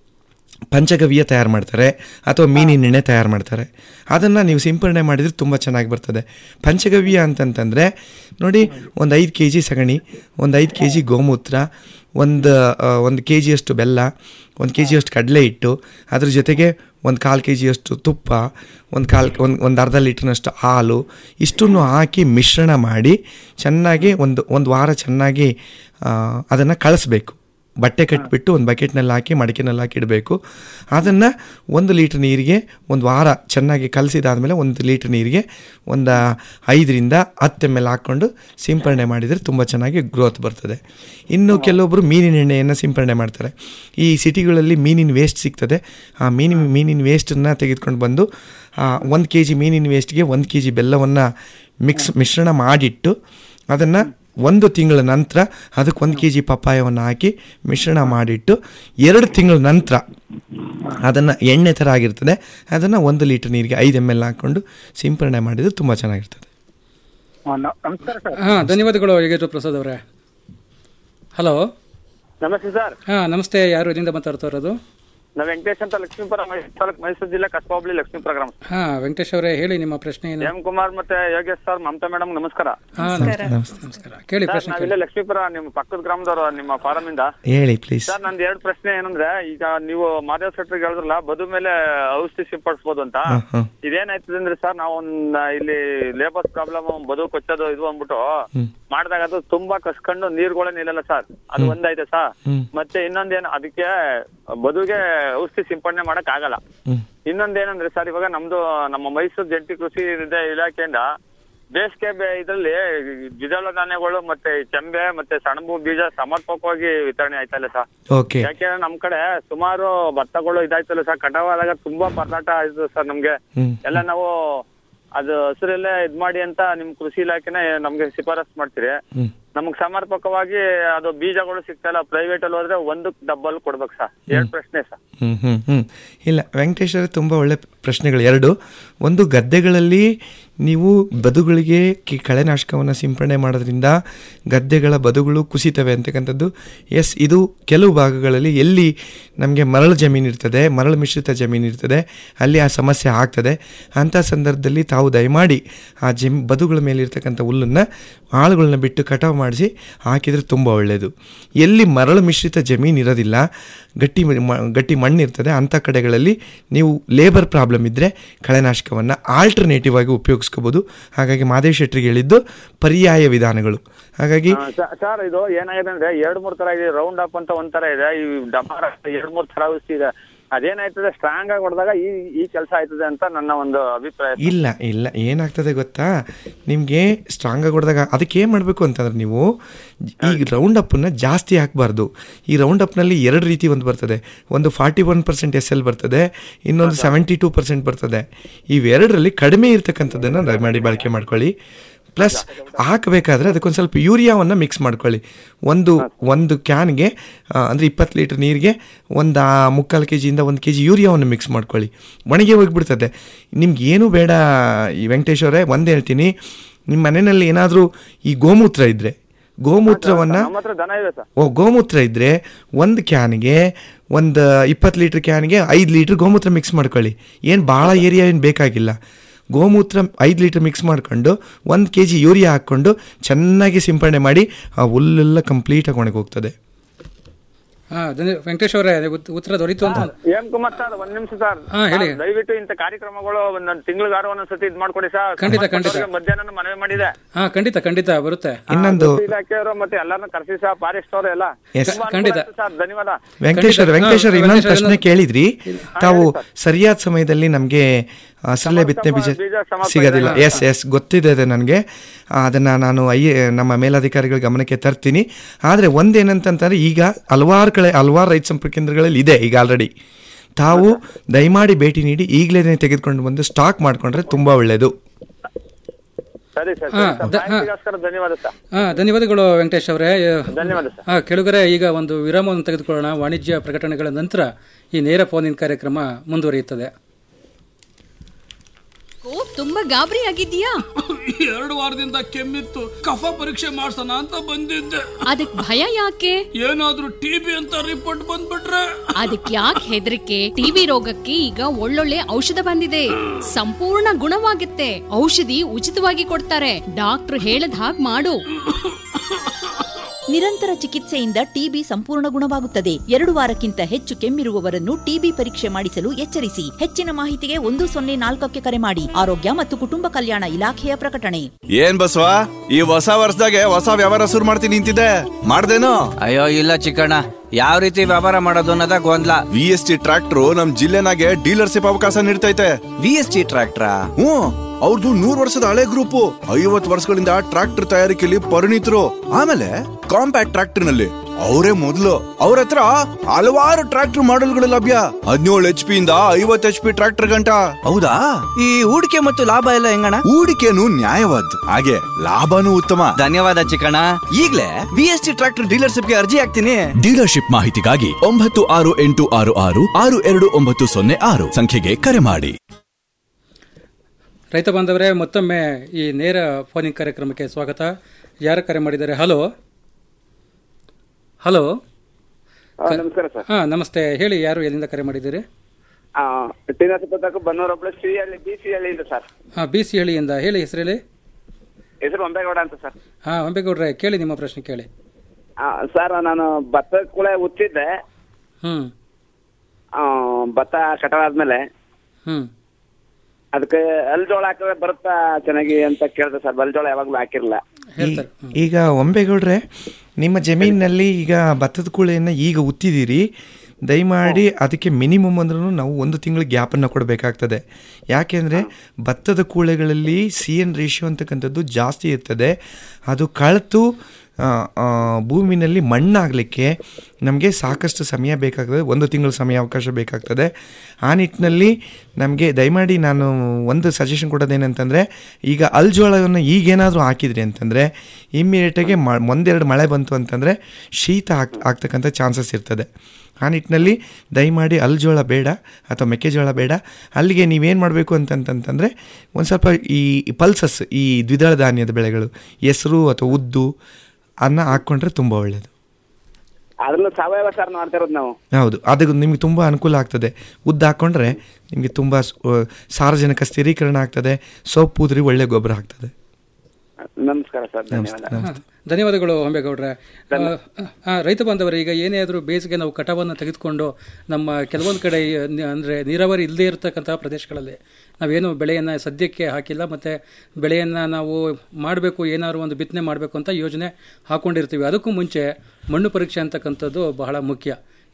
ಪಂಚಗವ್ಯ ತಯಾರು ಮಾಡ್ತಾರೆ ಅಥವಾ ಮೀನಿನ ಎಣ್ಣೆ ತಯಾರು ಮಾಡ್ತಾರೆ ಅದನ್ನು ನೀವು ಸಿಂಪರಣೆ ಮಾಡಿದರೆ ತುಂಬ ಚೆನ್ನಾಗಿ ಬರ್ತದೆ ಪಂಚಗವ್ಯ ಅಂತಂತಂದರೆ ನೋಡಿ ಒಂದು ಐದು ಕೆ ಜಿ ಸಗಣಿ ಒಂದು ಐದು ಕೆ ಜಿ ಗೋಮೂತ್ರ ಒಂದು ಆ, ಒಂದು ಕೆ ಜಿಯಷ್ಟು ಬೆಲ್ಲ ಒಂದು ಕೆ ಜಿಯಷ್ಟು ಕಡಲೆ ಹಿಟ್ಟು ಅದ್ರ ಜೊತೆಗೆ ಒಂದು ಕಾಲು ಕೆ ಜಿಯಷ್ಟು ತುಪ್ಪ ಒಂದು ಕಾಲು ಒಂದು ಒಂದು ಅರ್ಧ ಲೀಟ್ರ್ನಷ್ಟು ಹಾಲು ಇಷ್ಟನ್ನು ಹಾಕಿ ಮಿಶ್ರಣ ಮಾಡಿ ಚೆನ್ನಾಗಿ ಒಂದು ಒಂದು ವಾರ ಚೆನ್ನಾಗಿ ಅದನ್ನು ಕಳಿಸ್ಬೇಕು ಬಟ್ಟೆ ಕಟ್ಟಿಬಿಟ್ಟು ಒಂದು ಬಕೆಟ್ನಲ್ಲಿ ಹಾಕಿ ಮಡಿಕೆನಲ್ಲಿ ಹಾಕಿ ಇಡಬೇಕು ಅದನ್ನು ಒಂದು ಲೀಟ್ರ್ ನೀರಿಗೆ ಒಂದು ವಾರ ಚೆನ್ನಾಗಿ ಕಲಸಿದಾದಮೇಲೆ ಒಂದು ಲೀಟ್ರ್ ನೀರಿಗೆ ಒಂದು ಐದರಿಂದ ಹತ್ತು ಎಮ್ ಎಲ್ ಹಾಕ್ಕೊಂಡು ಸಿಂಪರಣೆ ಮಾಡಿದರೆ ತುಂಬ ಚೆನ್ನಾಗಿ ಗ್ರೋತ್ ಬರ್ತದೆ ಇನ್ನು ಕೆಲವೊಬ್ಬರು ಮೀನಿನ ಎಣ್ಣೆಯನ್ನು ಸಿಂಪರಣೆ ಮಾಡ್ತಾರೆ ಈ ಸಿಟಿಗಳಲ್ಲಿ ಮೀನಿನ ವೇಸ್ಟ್ ಸಿಗ್ತದೆ ಆ ಮೀನಿನ ಮೀನಿನ ವೇಸ್ಟನ್ನು ತೆಗೆದುಕೊಂಡು ಬಂದು ಒಂದು ಕೆ ಜಿ ಮೀನಿನ ವೇಸ್ಟ್ಗೆ ಒಂದು ಕೆ ಜಿ ಬೆಲ್ಲವನ್ನು ಮಿಕ್ಸ್ ಮಿಶ್ರಣ ಮಾಡಿಟ್ಟು ಅದನ್ನು ಒಂದು ತಿಂಗಳ ನಂತರ ಅದಕ್ಕೆ ಒಂದು ಕೆ ಜಿ ಪಪ್ಪಾಯವನ್ನು ಹಾಕಿ ಮಿಶ್ರಣ ಮಾಡಿಟ್ಟು ಎರಡು ತಿಂಗಳ ನಂತರ ಅದನ್ನು ಎಣ್ಣೆ ಥರ ಆಗಿರ್ತದೆ ಅದನ್ನು ಒಂದು ಲೀಟರ್ ನೀರಿಗೆ ಐದು ಎಮ್ ಎಲ್ ಹಾಕ್ಕೊಂಡು ಸಿಂಪರಣೆ ಮಾಡಿದರೆ ತುಂಬ ಚೆನ್ನಾಗಿರ್ತದೆ ನಮಸ್ಕಾರ ಸರ್ ಹಾಂ ಧನ್ಯವಾದಗಳು ಯೋಗೇಶ್ವರ ಪ್ರಸಾದ್ ಅವರೇ ಹಲೋ ನಮಸ್ತೆ ಸರ್ ಹಾಂ ನಮಸ್ತೆ ಯಾರು ಇಲ್ಲಿಂದ ಮಾತಾಡ್ತಾ ಇರೋದು ನಾವು ವೆಂಕಟೇಶ್ ಅಂತ ಲಕ್ಷ್ಮೀಪುರ ಮೈಸೂರು ತಾಲೂಕು ಮೈಸೂರು ಜಿಲ್ಲೆ ಕಸ್ಬಾ ಹೋಬಳಿ ಲಕ್ಷ್ಮೀಪುರ ಗ್ರಾಮ ಹಾಂ ವೆಂಕಟೇಶ್ ಅವರೇ ಹೇಳಿ ನಿಮ್ಮ ಪ್ರಶ್ನೆ ಏನು ಎಂ ಕುಮಾರ್ ಮತ್ತೆ ಯೋಗೇಶ್ ಸರ್ ಮಮತಾ ಮೇಡಮ್ ನಮಸ್ಕಾರ ಹಾಂ ನಮಸ್ತೆ ನಮಸ್ತೆ ನಮಸ್ಕಾರ ಕೇಳಿ ಸರ್ ಪ್ರಶ್ನೆ ಕೇಳಿ ನಾವಿಲ್ಲೇ ಲಕ್ಷ್ಮೀಪುರ ನಿಮ್ಮ ಪಕ್ಕದ ಗ್ರಾಮದವರು ನಿಮ್ಮ ಫಾರಂ ಇಂದ ಹೇಳಿ ಪ್ಲೀಸ್ ಸರ್ ನಂದು ಎರಡು ಪ್ರಶ್ನೆ ಏನಂದ್ರೆ ಈಗ ನೀವು ಮಾದೇವ್ ಸೆಟ್ರಿಗೆ ಹೇಳಿದ್ರಲ್ಲ ಬದು ಮೇಲೆ ಔಷಧಿ ಸಿಂಪಡಿಸಬಹುದು ಅಂತ ಹಾಂ ಹಾಂ ಇದೇನಾಯ್ತದೆ ಅಂದ್ರೆ ಸರ್ ನಾವು ಒಂದ್ ಇಲ್ಲಿ ಲೇಬರ್ಸ್ ಪ್ರಾಬ್ಲಮ್ ಬದು ಕೊಚ್ಚೋದು ಇದು ಅಂದ್ಬಿಟ್ಟು ಮಾಡಿದಾಗ ಅದು ತುಂಬಾ ಕಸ್ಕೊಂಡು ನೀರ್ಗಳೇ ನಿಲ್ಲಲ್ಲ ಸರ್ ಅದು ಒಂದೈತೆ ಸರ್ ಹ್ಮ್. ಮತ್ತೆ ಇನ್ನೊಂದೇನು ಅದಕ್ಕೆ ಬದುಗೆ ಔಷಧಿ ಸಿಂಪಡಣೆ ಮಾಡಕ್ ಆಗಲ್ಲ ಹ್ಮ್. ಇನ್ನೊಂದೇನಂದ್ರೆ ಸರ್ ಇವಾಗ ನಮ್ದು ನಮ್ಮ ಮೈಸೂರು ಜಂಟಿ ಕೃಷಿ ಇದೆ ಇಲಾಖೆಯಿಂದ ಬೇಸಿಗೆ ಬೆ- ಇದ್ರಲ್ಲಿ ದ್ವಿದಳ ಧಾನ್ಯಗಳು ಮತ್ತೆ ಚೆಂಬೆ ಮತ್ತೆ ಸೆಣಬು ಬೀಜ ಸಮರ್ಪಕವಾಗಿ ವಿತರಣೆ ಆಯ್ತಾ ಇಲ್ಲ ಸರ್ ಓಕೆ ಯಾಕೆಂದ್ರೆ ನಮ್ ಕಡೆ ಸುಮಾರು ಭತ್ತಗಳು ಇದಾಯ್ತಲ್ಲ ಸರ್ ಕಟಾವಾದಾಗ ತುಂಬಾ ಪರದಾಟ ಆಯ್ತು ಸರ್ ನಮ್ಗೆ ಹ್ಮ್. ಎಲ್ಲ ನಾವು ಅದು ಹಸಿರಲ್ಲೇ ಇದ್ ಮಾಡಿ ಅಂತ ನಿಮ್ ಕೃಷಿ ಇಲಾಖೆನೆ ನಮ್ಗೆ ಶಿಫಾರಸ್ ಮಾಡ್ತೀರಿ ಹ್ಮ್. ನಮಗ್ ಸಮರ್ಪಕವಾಗಿ ಅದು ಬೀಜಗಳು ಸಿಗ್ತಾ ಪ್ರೈವೇಟ್ ಅಲ್ಲಿ ಹೋದ್ರೆ ಒಂದಕ್ಕೆ ಡಬ್ಬಲ್ ಕೊಡ್ಬೇಕು ಸರ್ ಎರಡ್ ಪ್ರಶ್ನೆ ಸರ್ ಹ್ಮ್ ಹ್ಮ್ ಹ್ಮ್ ಇಲ್ಲ ವೆಂಕಟೇಶ್ವರ ತುಂಬ ಒಳ್ಳೆ ಪ್ರಶ್ನೆಗಳು ಎರಡು ಒಂದು ಗದ್ದೆಗಳಲ್ಲಿ ನೀವು ಬದುಗಳಿಗೆ ಕಿ ಕಳೆನಾಶಕವನ್ನು ಸಿಂಪಡಣೆ ಮಾಡೋದ್ರಿಂದ ಗದ್ದೆಗಳ ಬದುಗಳು ಕುಸಿತವೆ ಅಂತಕ್ಕಂಥದ್ದು ಎಸ್ ಇದು ಕೆಲವು ಭಾಗಗಳಲ್ಲಿ ಎಲ್ಲಿ ನಮಗೆ ಮರಳು ಜಮೀನು ಇರ್ತದೆ ಮರಳು ಮಿಶ್ರಿತ ಜಮೀನು ಇರ್ತದೆ ಅಲ್ಲಿ ಆ ಸಮಸ್ಯೆ ಆಗ್ತದೆ ಅಂಥ ಸಂದರ್ಭದಲ್ಲಿ ತಾವು ದಯಮಾಡಿ ಆ ಜಮಿ ಬದುಗಳ ಮೇಲೆ ಇರ್ತಕ್ಕಂಥ ಹುಲ್ಲನ್ನು ಆಳುಗಳನ್ನ ಬಿಟ್ಟು ಕಟಾವು ಮಾಡಿಸಿ ಹಾಕಿದರೆ ತುಂಬ ಒಳ್ಳೆಯದು ಎಲ್ಲಿ ಮರಳು ಮಿಶ್ರಿತ ಜಮೀನು ಇರೋದಿಲ್ಲ ಗಟ್ಟಿ ಮ- ಮ- ಗಟ್ಟಿ ಮಣ್ಣು ಇರ್ತದೆ ಅಂಥ ಕಡೆಗಳಲ್ಲಿ ನೀವು ಲೇಬರ್ ಪ್ರಾಬ್ಲಮ್ ಇದ್ದರೆ ಕಳೆನಾಶಕವನ್ನು ಆಲ್ಟರ್ನೇಟಿವ್ ಆಗಿ ಉಪಯೋಗಿಸ್ಕೋಬೋದು ಹಾಗಾಗಿ ಮಾದೇವ್ ಶೆಟ್ರಿಗೆ ಹೇಳಿದ್ದು ಪರ್ಯಾಯ ವಿಧಾನಗಳು ಹಾಗಾಗಿ ಆ, ಸ- ಸರ್ ಇದು ಏನಾಗಿದೆ ಅಂದ್ರೆ ಎರಡ್ ಮೂರ್ ತರ ಇದೆ ರೌಂಡ್ ಅಪ್ ಅಂತ ಒಂದ್ ತರ ಇದೆ ಈ ಡಮಾರ ಎರಡ್ ಮೂರ್ ತರ ಔಷಧಿ ಇದೆ ಅದೇನಾಯ್ತದೆ ಸ್ಟ್ರಾಂಗ್ ಆಗಿ ಹೊಡೆದಾಗ ಈ ಈ ಕೆಲಸ ಆಯ್ತದೆ ಅಂತ ನನ್ನ ಒಂದು ಅಭಿಪ್ರಾಯ ಇಲ್ಲ ಇಲ್ಲ ಏನಾಗ್ತದೆ ಗೊತ್ತಾ ನಿಮಗೆ ಸ್ಟ್ರಾಂಗ್ ಆಗಿ ಹೊಡೆದಾಗ ಅದಕ್ಕೆ ಏನು ಮಾಡಬೇಕು ಅಂತಂದ್ರೆ ನೀವು ಈ ರೌಂಡ್ ಅಪ್ಪನ್ನ ಜಾಸ್ತಿ ಹಾಕಬಾರ್ದು ಈ ರೌಂಡ್ ಅಪ್ನಲ್ಲಿ ಎರಡು ರೀತಿ ಒಂದು ಬರ್ತದೆ ಒಂದು forty one percent S L ಬರ್ತದೆ ಇನ್ನೊಂದು ಸೆವೆಂಟಿ ಟೂ ಪರ್ಸೆಂಟ್ ಬರ್ತದೆ ಇವೆರಡರಲ್ಲಿ ಕಡಿಮೆ ಇರ್ತಕ್ಕಂಥದ್ದನ್ನು ಮಾಡಿ ಬಳಕೆ ಮಾಡ್ಕೊಳ್ಳಿ ಪ್ಲಸ್ ಹಾಕಬೇಕಾದ್ರೆ ಅದಕ್ಕೊಂದು ಸ್ವಲ್ಪ ಯೂರಿಯಾವನ್ನು ಮಿಕ್ಸ್ ಮಾಡ್ಕೊಳ್ಳಿ ಒಂದು ಒಂದು ಕ್ಯಾನ್ಗೆ ಅಂದರೆ ಇಪ್ಪತ್ತು ಲೀಟ್ರ್ ನೀರಿಗೆ ಒಂದು ಮುಕ್ಕಾಲು ಕೆ ಜಿಯಿಂದ ಒಂದು ಕೆ ಜಿ ಯೂರಿಯಾವನ್ನು ಮಿಕ್ಸ್ ಮಾಡ್ಕೊಳ್ಳಿ ಒಣಗಿ ಹೋಗಿಬಿಡ್ತದೆ ನಿಮ್ಗೆ ಏನೂ ಬೇಡ ಈ ವೆಂಕಟೇಶ್ ಅವರೇ ಒಂದು ಹೇಳ್ತೀನಿ ನಿಮ್ಮ ಮನೆಯಲ್ಲಿ ಏನಾದರೂ ಈ ಗೋಮೂತ್ರ ಇದ್ದರೆ ಗೋಮೂತ್ರವನ್ನು ನಮ್ಮ ಹತ್ರ ದನ ಇದೆ ಸರ್ ಓ ಗೋಮೂತ್ರ ಇದ್ದರೆ ಒಂದು ಕ್ಯಾನ್ಗೆ ಒಂದು ಇಪ್ಪತ್ತು ಲೀಟ್ರ್ ಕ್ಯಾನ್ಗೆ ಐದು ಲೀಟ್ರ್ ಗೋಮೂತ್ರ ಮಿಕ್ಸ್ ಮಾಡ್ಕೊಳ್ಳಿ ಏನು ಭಾಳ ಏರಿಯಾ ಏನು ಬೇಕಾಗಿಲ್ಲ ಗೋಮೂತ್ರ ಐದು ಲೀಟ್ರ್ ಮಿಕ್ಸ್ ಮಾಡ್ಕೊಂಡು ಒಂದು ಕೆ ಜಿ ಯೂರಿಯಾ ಹಾಕ್ಕೊಂಡು ಚೆನ್ನಾಗಿ ಸಿಂಪಡಣೆ ಮಾಡಿ ಆ ಹುಲ್ಲೆಲ್ಲ ಕಂಪ್ಲೀಟಾಗಿ ಒಣಗಿ ಹೋಗ್ತದೆ ಹಾಂ ಧನ್ಯ ವೆಂಕಟೇಶ್ ಅವರೇ ಉತ್- ಉತ್ತರ ದೊರೀತು ಅಂತ ಏನ್ ಕುಮಾರ್ ಸರ್ ಒಂದ್ ನಿಮಿಷ ಸರ್ ಹಾ, ಹೇಳಿ. ಸರ್, ದಯವಿಟ್ಟು ಇಂಥ ಕಾರ್ಯಕ್ರಮಗಳು ಒಂದೊಂದ್ ತಿಂಗಳಿಗಾರು ಒಂದೊಂದ್ಸತಿ ಇದ್ ಮಾಡ್ಕೊಡಿ ಸರ್ ಖಂಡಿತ, ಸಂಬಂಧಪಟ್ಟವ್ರಿಗೆ ಖಂಡಿತ. ಮಧ್ಯಾಹ್ನ ಮನವಿ ಮಾಡಿದೆ ಹಾಂ ಖಂಡಿತ ಖಂಡಿತ ಬರುತ್ತೆ ಇನ್ನೊಂದು ಕೃಷಿ ಇಲಾಖೆಯವರು ಮತ್ತೆ ಎಲ್ಲಾರನ್ನ ಕರ್ಸಿ ಸರ್ ಫಾರೆಸ್ಟ್ ಅವರು ಎಲ್ಲ Yes. ತುಂಬಾ ಅನುಕೂಲ ಖಂಡಿತ. ಆಯ್ತು ಸರ್ ಧನ್ಯವಾದ ವೆಂಕಟೇಶ್ವರ ಖಂಡಿತ. ವೆಂಕಟೇಶ್ವರ ಹಾ, ಇನ್ನೊಂದು ವೆಂಕಟೇಶ್ವರ ಪ್ರಶ್ನೆ ಇನ್ನೊಂದು- ಕೇಳಿದ್ರಿ ತಾವು ಸರಿಯಾದ ಸಮಯದಲ್ಲಿ ನಮಗೆ ಸರಳೆ ಬಿತ್ತನೆ ಬೀಜ ಬೀಜ ಸಮರ್ಪಣೆ ಸಿಗೋದಿಲ್ಲ ಇಲ್ಲ. ಎಸ್ ಎಸ್ ಗೊತ್ತಿದೆ ಅದು ನನಗೆ ಅದನ್ನು ನಾನು ಐ ನಮ್ಮ ಮೇಲಧಿಕಾರಿಗಳ ಗಮನಕ್ಕೆ ತರ್ತೀನಿ ಆದರೆ ಒಂದೇನಂತಂತಂದರೆ ಈಗ ಹಲವಾರು ಕಡೆ ಹಲವಾರು ರೈತ ಸಂಪರ್ಕ ಕೇಂದ್ರಗಳಲ್ಲಿ ಇದೆ ಈಗ ಆಲ್ರೆಡಿ ತಾವು ದಯಮಾಡಿ ಭೇಟಿ ನೀಡಿ ಈಗಲೇ ತೆಗೆದುಕೊಂಡು ಬಂದು ಸ್ಟಾಕ್ ಮಾಡಿಕೊಂಡ್ರೆ ತುಂಬ ಒಳ್ಳೆಯದು ಸರಿ ಸರ್ ಹಾ, ಸರಿ ಸರ್ ದ- ಹಾ. ಮಾಹಿತಿಗೋಸ್ಕರ ಧನ್ಯವಾದ ಸರ್ ಹಾಂ ಧನ್ಯವಾದಗಳು ವೆಂಕಟೇಶ್ ಅವರೇ ಧನ್ಯವಾದ ಸರ್ ಹಾಂ ಕೆಳಗರೆ ಈಗ ಒಂದು ವಿರಾಮವನ್ನು ತೆಗೆದುಕೊಳ್ಳೋಣ ವಾಣಿಜ್ಯ ಪ್ರಕಟಣೆಗಳ ನಂತರ ಈ ನೇರ ಫೋನ್ ಇನ್ ಕಾರ್ಯಕ್ರಮ ಮುಂದುವರಿಯುತ್ತದೆ ಓ ತುಂಬಾ ಗಾಬರಿ ಆಗಿದ್ಯಾ ಎರಡು ವಾರದಿಂದ ಕೆಮ್ಮಿತ್ತು ಕಫ ಪರೀಕ್ಷೆ ಮಾಡ್ಸೋಣ ಅಂತ ಬಂದಿದ್ದೆ ಅದಕ್ ಭಯ ಯಾಕೆ ಏನಾದ್ರೂ ಟಿಬಿ ಅಂತ ರಿಪೋರ್ಟ್ ಬಂದ್ಬಿಟ್ರೆ ಅದಕ್ ಯಾಕೆ ಹೆದರಿಕೆ ಟಿವಿ ರೋಗಕ್ಕೆ ಈಗ ಒಳ್ಳೊಳ್ಳೆ ಔಷಧ ಬಂದಿದೆ ಸಂಪೂರ್ಣ ಗುಣವಾಗುತ್ತೆ ಔಷಧಿ ಉಚಿತವಾಗಿ ಕೊಡ್ತಾರೆ ಡಾಕ್ಟರ್ ಹೇಳದ್ ಹಾಗ್ ಮಾಡು ನಿರಂತರ ಚಿಕಿತ್ಸೆಯಿಂದ ಟಿಬಿ ಸಂಪೂರ್ಣ ಗುಣವಾಗುತ್ತದೆ ಎರಡು ವಾರಕ್ಕಿಂತ ಹೆಚ್ಚು ಕೆಮ್ಮಿರುವವರನ್ನು ಟಿಬಿ ಪರೀಕ್ಷೆ ಮಾಡಿಸಲು ಎಚ್ಚರಿಸಿ ಹೆಚ್ಚಿನ ಮಾಹಿತಿಗೆ ಒಂದು ಸೊನ್ನೆ ನಾಲ್ಕಕ್ಕೆ ಕರೆ ಮಾಡಿ ಆರೋಗ್ಯ ಮತ್ತು ಕುಟುಂಬ ಕಲ್ಯಾಣ ಇಲಾಖೆಯ ಪ್ರಕಟಣೆ ಏನ್ ಬಸವ ಈ ಹೊಸ ವರ್ಷದಾಗೆ ಹೊಸ ವ್ಯವಹಾರ ಶುರು ಮಾಡ್ತೀನಿ ನಿಂತಿದ್ದೆ ಮಾಡ್ದೇನೋ ಅಯ್ಯೋ ಇಲ್ಲ ಚಿಕ್ಕಣ್ಣ ಯಾವ ರೀತಿ ವ್ಯವಹಾರ ಮಾಡೋದು ಅನ್ನೋದ ಗೊಂದಲ ವಿ ಎಸ್ ಟಿ ಟ್ರಾಕ್ಟರ್ ನಮ್ ಜಿಲ್ಲೆನಾಗೆ ಡೀಲರ್ಶಿಪ್ ಅವಕಾಶ ನೀಡ್ತೈತೆ ವಿ ಎಸ್ ಟಿ ಟ್ರ್ಯಾಕ್ಟ್ರಾ ಹ್ಮ್ ಅವ್ರದ್ದು ನೂರ್ ವರ್ಷದ ಹಳೆ ಗ್ರೂಪ್ ಐವತ್ ವರ್ಷಗಳಿಂದ ಟ್ರಾಕ್ಟರ್ ತಯಾರಿಕೆಯಲ್ಲಿ ಪರಿಣಿತರು ಆಮೇಲೆ ಕಾಂಪ್ಯಾಕ್ಟ್ ಟ್ರಾಕ್ಟರ್ ನಲ್ಲಿ ಅವರೇ ಮೊದಲು ಅವ್ರ ಹತ್ರ ಹಲವಾರು ಟ್ರಾಕ್ಟರ್ ಮಾಡೆಲ್ಗಳು ಲಭ್ಯ ಹದಿನೇಳು ಎಚ್ ಪಿ ಇಂದ ಐವತ್ ಎಚ್ ಪಿ ಟ್ರಾಕ್ಟರ್ ಗಂಟ ಹೌದಾ ಈ ಹೂಡಿಕೆ ಮತ್ತು ಲಾಭ ಎಲ್ಲ ಹೆಂಗಣ ಹೂಡಿಕೆನು ನ್ಯಾಯವಾದ್ದು ಹಾಗೆ ಲಾಭನೂ ಉತ್ತಮ ಧನ್ಯವಾದ ಚಿಕ್ಕಣ್ಣ ಈಗ್ಲೇ ವಿ ಎಸ್ ಟಿ ಟ್ರ್ಯಾಕ್ಟರ್ ಡೀಲರ್ಶಿಪ್ಗೆ ಅರ್ಜಿ ಹಾಕ್ತೀನಿ ಡೀಲರ್ಶಿಪ್ ಮಾಹಿತಿಗಾಗಿ ಒಂಬತ್ತು ಆರು ಎಂಟು ಆರು ಆರು ಆರು ಎರಡು ಒಂಬತ್ತು ಸೊನ್ನೆ ಆರು ಸಂಖ್ಯೆಗೆ ಕರೆ ಮಾಡಿ ರೈತ ಬಾಂಧವರೇ ಮತ್ತೊಮ್ಮೆ ಈ ನೇರ ಫೋನ್ ಇನ್ ಕಾರ್ಯಕ್ರಮಕ್ಕೆ ಸ್ವಾಗತ ಯಾರು ಕರೆ ಮಾಡಿದ್ದಾರೆ ಹಲೋ ಹಲೋ ನಮಸ್ಕಾರ ಸರ್ ಹಾಂ ನಮಸ್ತೆ ಹೇಳಿ ಯಾರು ಎಲ್ಲಿಂದ ಕರೆ ಮಾಡಿದ್ದೀರಿ ಟಿ ನರಸೀಪುರ ತಾಲೂಕು ಬನ್ನೂರು ಒಬ್ಳು ಸಿ ಹಳ್ಳಿ ಬಿ ಸಿ ಹಳ್ಳಿಯಿಂದ ಸರ್ ಹಾಂ ಬಿ ಸಿ ಹಳ್ಳಿಯಿಂದ ಹೇಳಿ ಹೆಸರು ಹೇಳಿ ಹೆಸರು ಒಂಬೇಗೌಡ ಅಂತ ಸರ್ ಹಾಂ ಅಂಬೇಗೌಡ್ರೆ ಕೇಳಿ ನಿಮ್ಮ ಪ್ರಶ್ನೆ ಕೇಳಿ ಆ, ಸರ್ ನಾನು ಭತ್ತ ಕೂಡ ಉಚ್ಚಿದ್ದೆ ಹ್ಞೂ ಆ, ಭತ್ತ ಕಟಾವಾದ್ಮೇಲೆ ಹ್ಞೂ ಅದಕ್ಕೆ ಅಲ್ಜೋಳ ಹಾಕಿದ್ರೆ ಬರುತ್ತಾ ಚೆನ್ನಾಗಿ ಅಂತ ಕೇಳಿದೆ ಸರ್ ಬಲ್ಜೋಳ ಯಾವಾಗ್ಲೂ ಹಾಕಿರಲ್ಲ ಈ- ಈಗ ಒಂಬೇಗೌಡ್ರೆ ನಿಮ್ಮ ಜಮೀನಿನಲ್ಲಿ ಈಗ ಭತ್ತದ ಕೂಳೆಯನ್ನು ಈಗ ಉತ್ತಿದ್ದೀರಿ ದಯಮಾಡಿ ಅದಕ್ಕೆ ಮಿನಿಮಮ್ ಅಂದ್ರೂ ನಾವು ಒಂದು ತಿಂಗಳ ಗ್ಯಾಪನ್ನು ಕೊಡಬೇಕಾಗ್ತದೆ ಯಾಕೆಂದರೆ ಭತ್ತದ ಕೂಳೆಗಳಲ್ಲಿ ಸಿ ಎನ್ ರೇಷಿಯೋ ಅಂತಕ್ಕಂಥದ್ದು ಜಾಸ್ತಿ ಇರ್ತದೆ ಅದು ಕಳೆತು ಆ, ಆ, ಭೂಮಿನಲ್ಲಿ ಮಣ್ಣಾಗಲಿಕ್ಕೆ ನಮಗೆ ಸಾಕಷ್ಟು ಸಮಯ ಬೇಕಾಗ್ತದೆ ಒಂದು ತಿಂಗಳ ಸಮಯ ಅವಕಾಶ ಬೇಕಾಗ್ತದೆ ಆ ನಿಟ್ಟಿನಲ್ಲಿ ನಮಗೆ ದಯಮಾಡಿ ನಾನು ಒಂದು ಸಜೆಷನ್ ಕೊಡೋದೇನಂತಂದರೆ ಈಗ ಅಲ್ಜೋಳವನ್ನು ಈಗೇನಾದರೂ ಹಾಕಿದ್ರಿ ಅಂತಂದರೆ ಇಮ್ಮಿಡಿಯೇಟಾಗಿ ಮ ಒಂದೆರಡು ಮಳೆ ಬಂತು ಅಂತಂದರೆ ಶೀತ ಆಗ್ ಆಗ್ತಕ್ಕಂಥ ಚಾನ್ಸಸ್ ಇರ್ತದೆ ಆ ನಿಟ್ಟಿನಲ್ಲಿ ದಯಮಾಡಿ ಅಲ್ಜೋಳ ಬೇಡ ಅಥವಾ ಮೆಕ್ಕೆಜೋಳ ಬೇಡ ಅಲ್ಲಿಗೆ ನೀವೇನು ಮಾಡಬೇಕು ಅಂತಂತಂತಂದರೆ ಒಂದು ಸ್ವಲ್ಪ ಈ ಪಲ್ಸಸ್ ಈ ದ್ವಿದಳ ಧಾನ್ಯದ ಬೆಳೆಗಳು ಹೆಸರು ಅಥವಾ ಉದ್ದು ಅನ್ನ ಹಾಕ್ಕೊಂಡ್ರೆ ತುಂಬ ಒಳ್ಳೆಯದು ಅದ್ರಲ್ಲೂ ಸಾವಯವ ಸರ್ ಮಾಡ್ತಾ ಇರೋದು ನಾವು ಹೌದು ಅದು ನಿಮಗೆ ತುಂಬ ಅನುಕೂಲ ಆಗ್ತದೆ ಉದ್ದು ಹಾಕ್ಕೊಂಡ್ರೆ ನಿಮಗೆ ತುಂಬ ಸ್- ಆ, ಸಾರಜನಕ ಸ್ಥಿರೀಕರಣ ಆಗ್ತದೆ ಸೊಪ್ಪು ಉದುರಿ ಒಳ್ಳೆ ಗೊಬ್ಬರ ಆಗ್ತದೆ ನಮಸ್ಕಾರ ಸರ್ ಧನ್ಯವಾದ ನಮಸ್ತೆ ಧನ್ಯವಾದಗಳು ಅಂಬೇಗೌಡ್ರೆ ಆ, ಆ, ರೈತ ಬಾಂಧವರು ಈಗ ಏನೇ ಆದರೂ ಬೇಸಿಗೆ ನಾವು ಕಟಾವನ್ನು ತೆಗೆದುಕೊಂಡು ನಮ್ಮ ಕೆಲವೊಂದು ಕಡೆ ನಿ- ಅಂದರೆ ನೀರಾವರಿ ಇಲ್ಲದೇ ಇರತಕ್ಕಂಥ ಪ್ರದೇಶಗಳಲ್ಲಿ ನಾವೇನು ಬೆಳೆಯನ್ನು ಸದ್ಯಕ್ಕೆ ಹಾಕಿಲ್ಲ ಮತ್ತು ಬೆಳೆಯನ್ನು ನಾವು ಮಾಡಬೇಕು ಏನಾದ್ರು ಒಂದು ಬಿತ್ತನೆ ಮಾಡಬೇಕು ಅಂತ ಯೋಜನೆ ಹಾಕ್ಕೊಂಡಿರ್ತೀವಿ ಅದಕ್ಕೂ ಮುಂಚೆ ಮಣ್ಣು ಪರೀಕ್ಷೆ ಅಂತಕ್ಕಂಥದ್ದು ಬಹಳ ಮುಖ್ಯ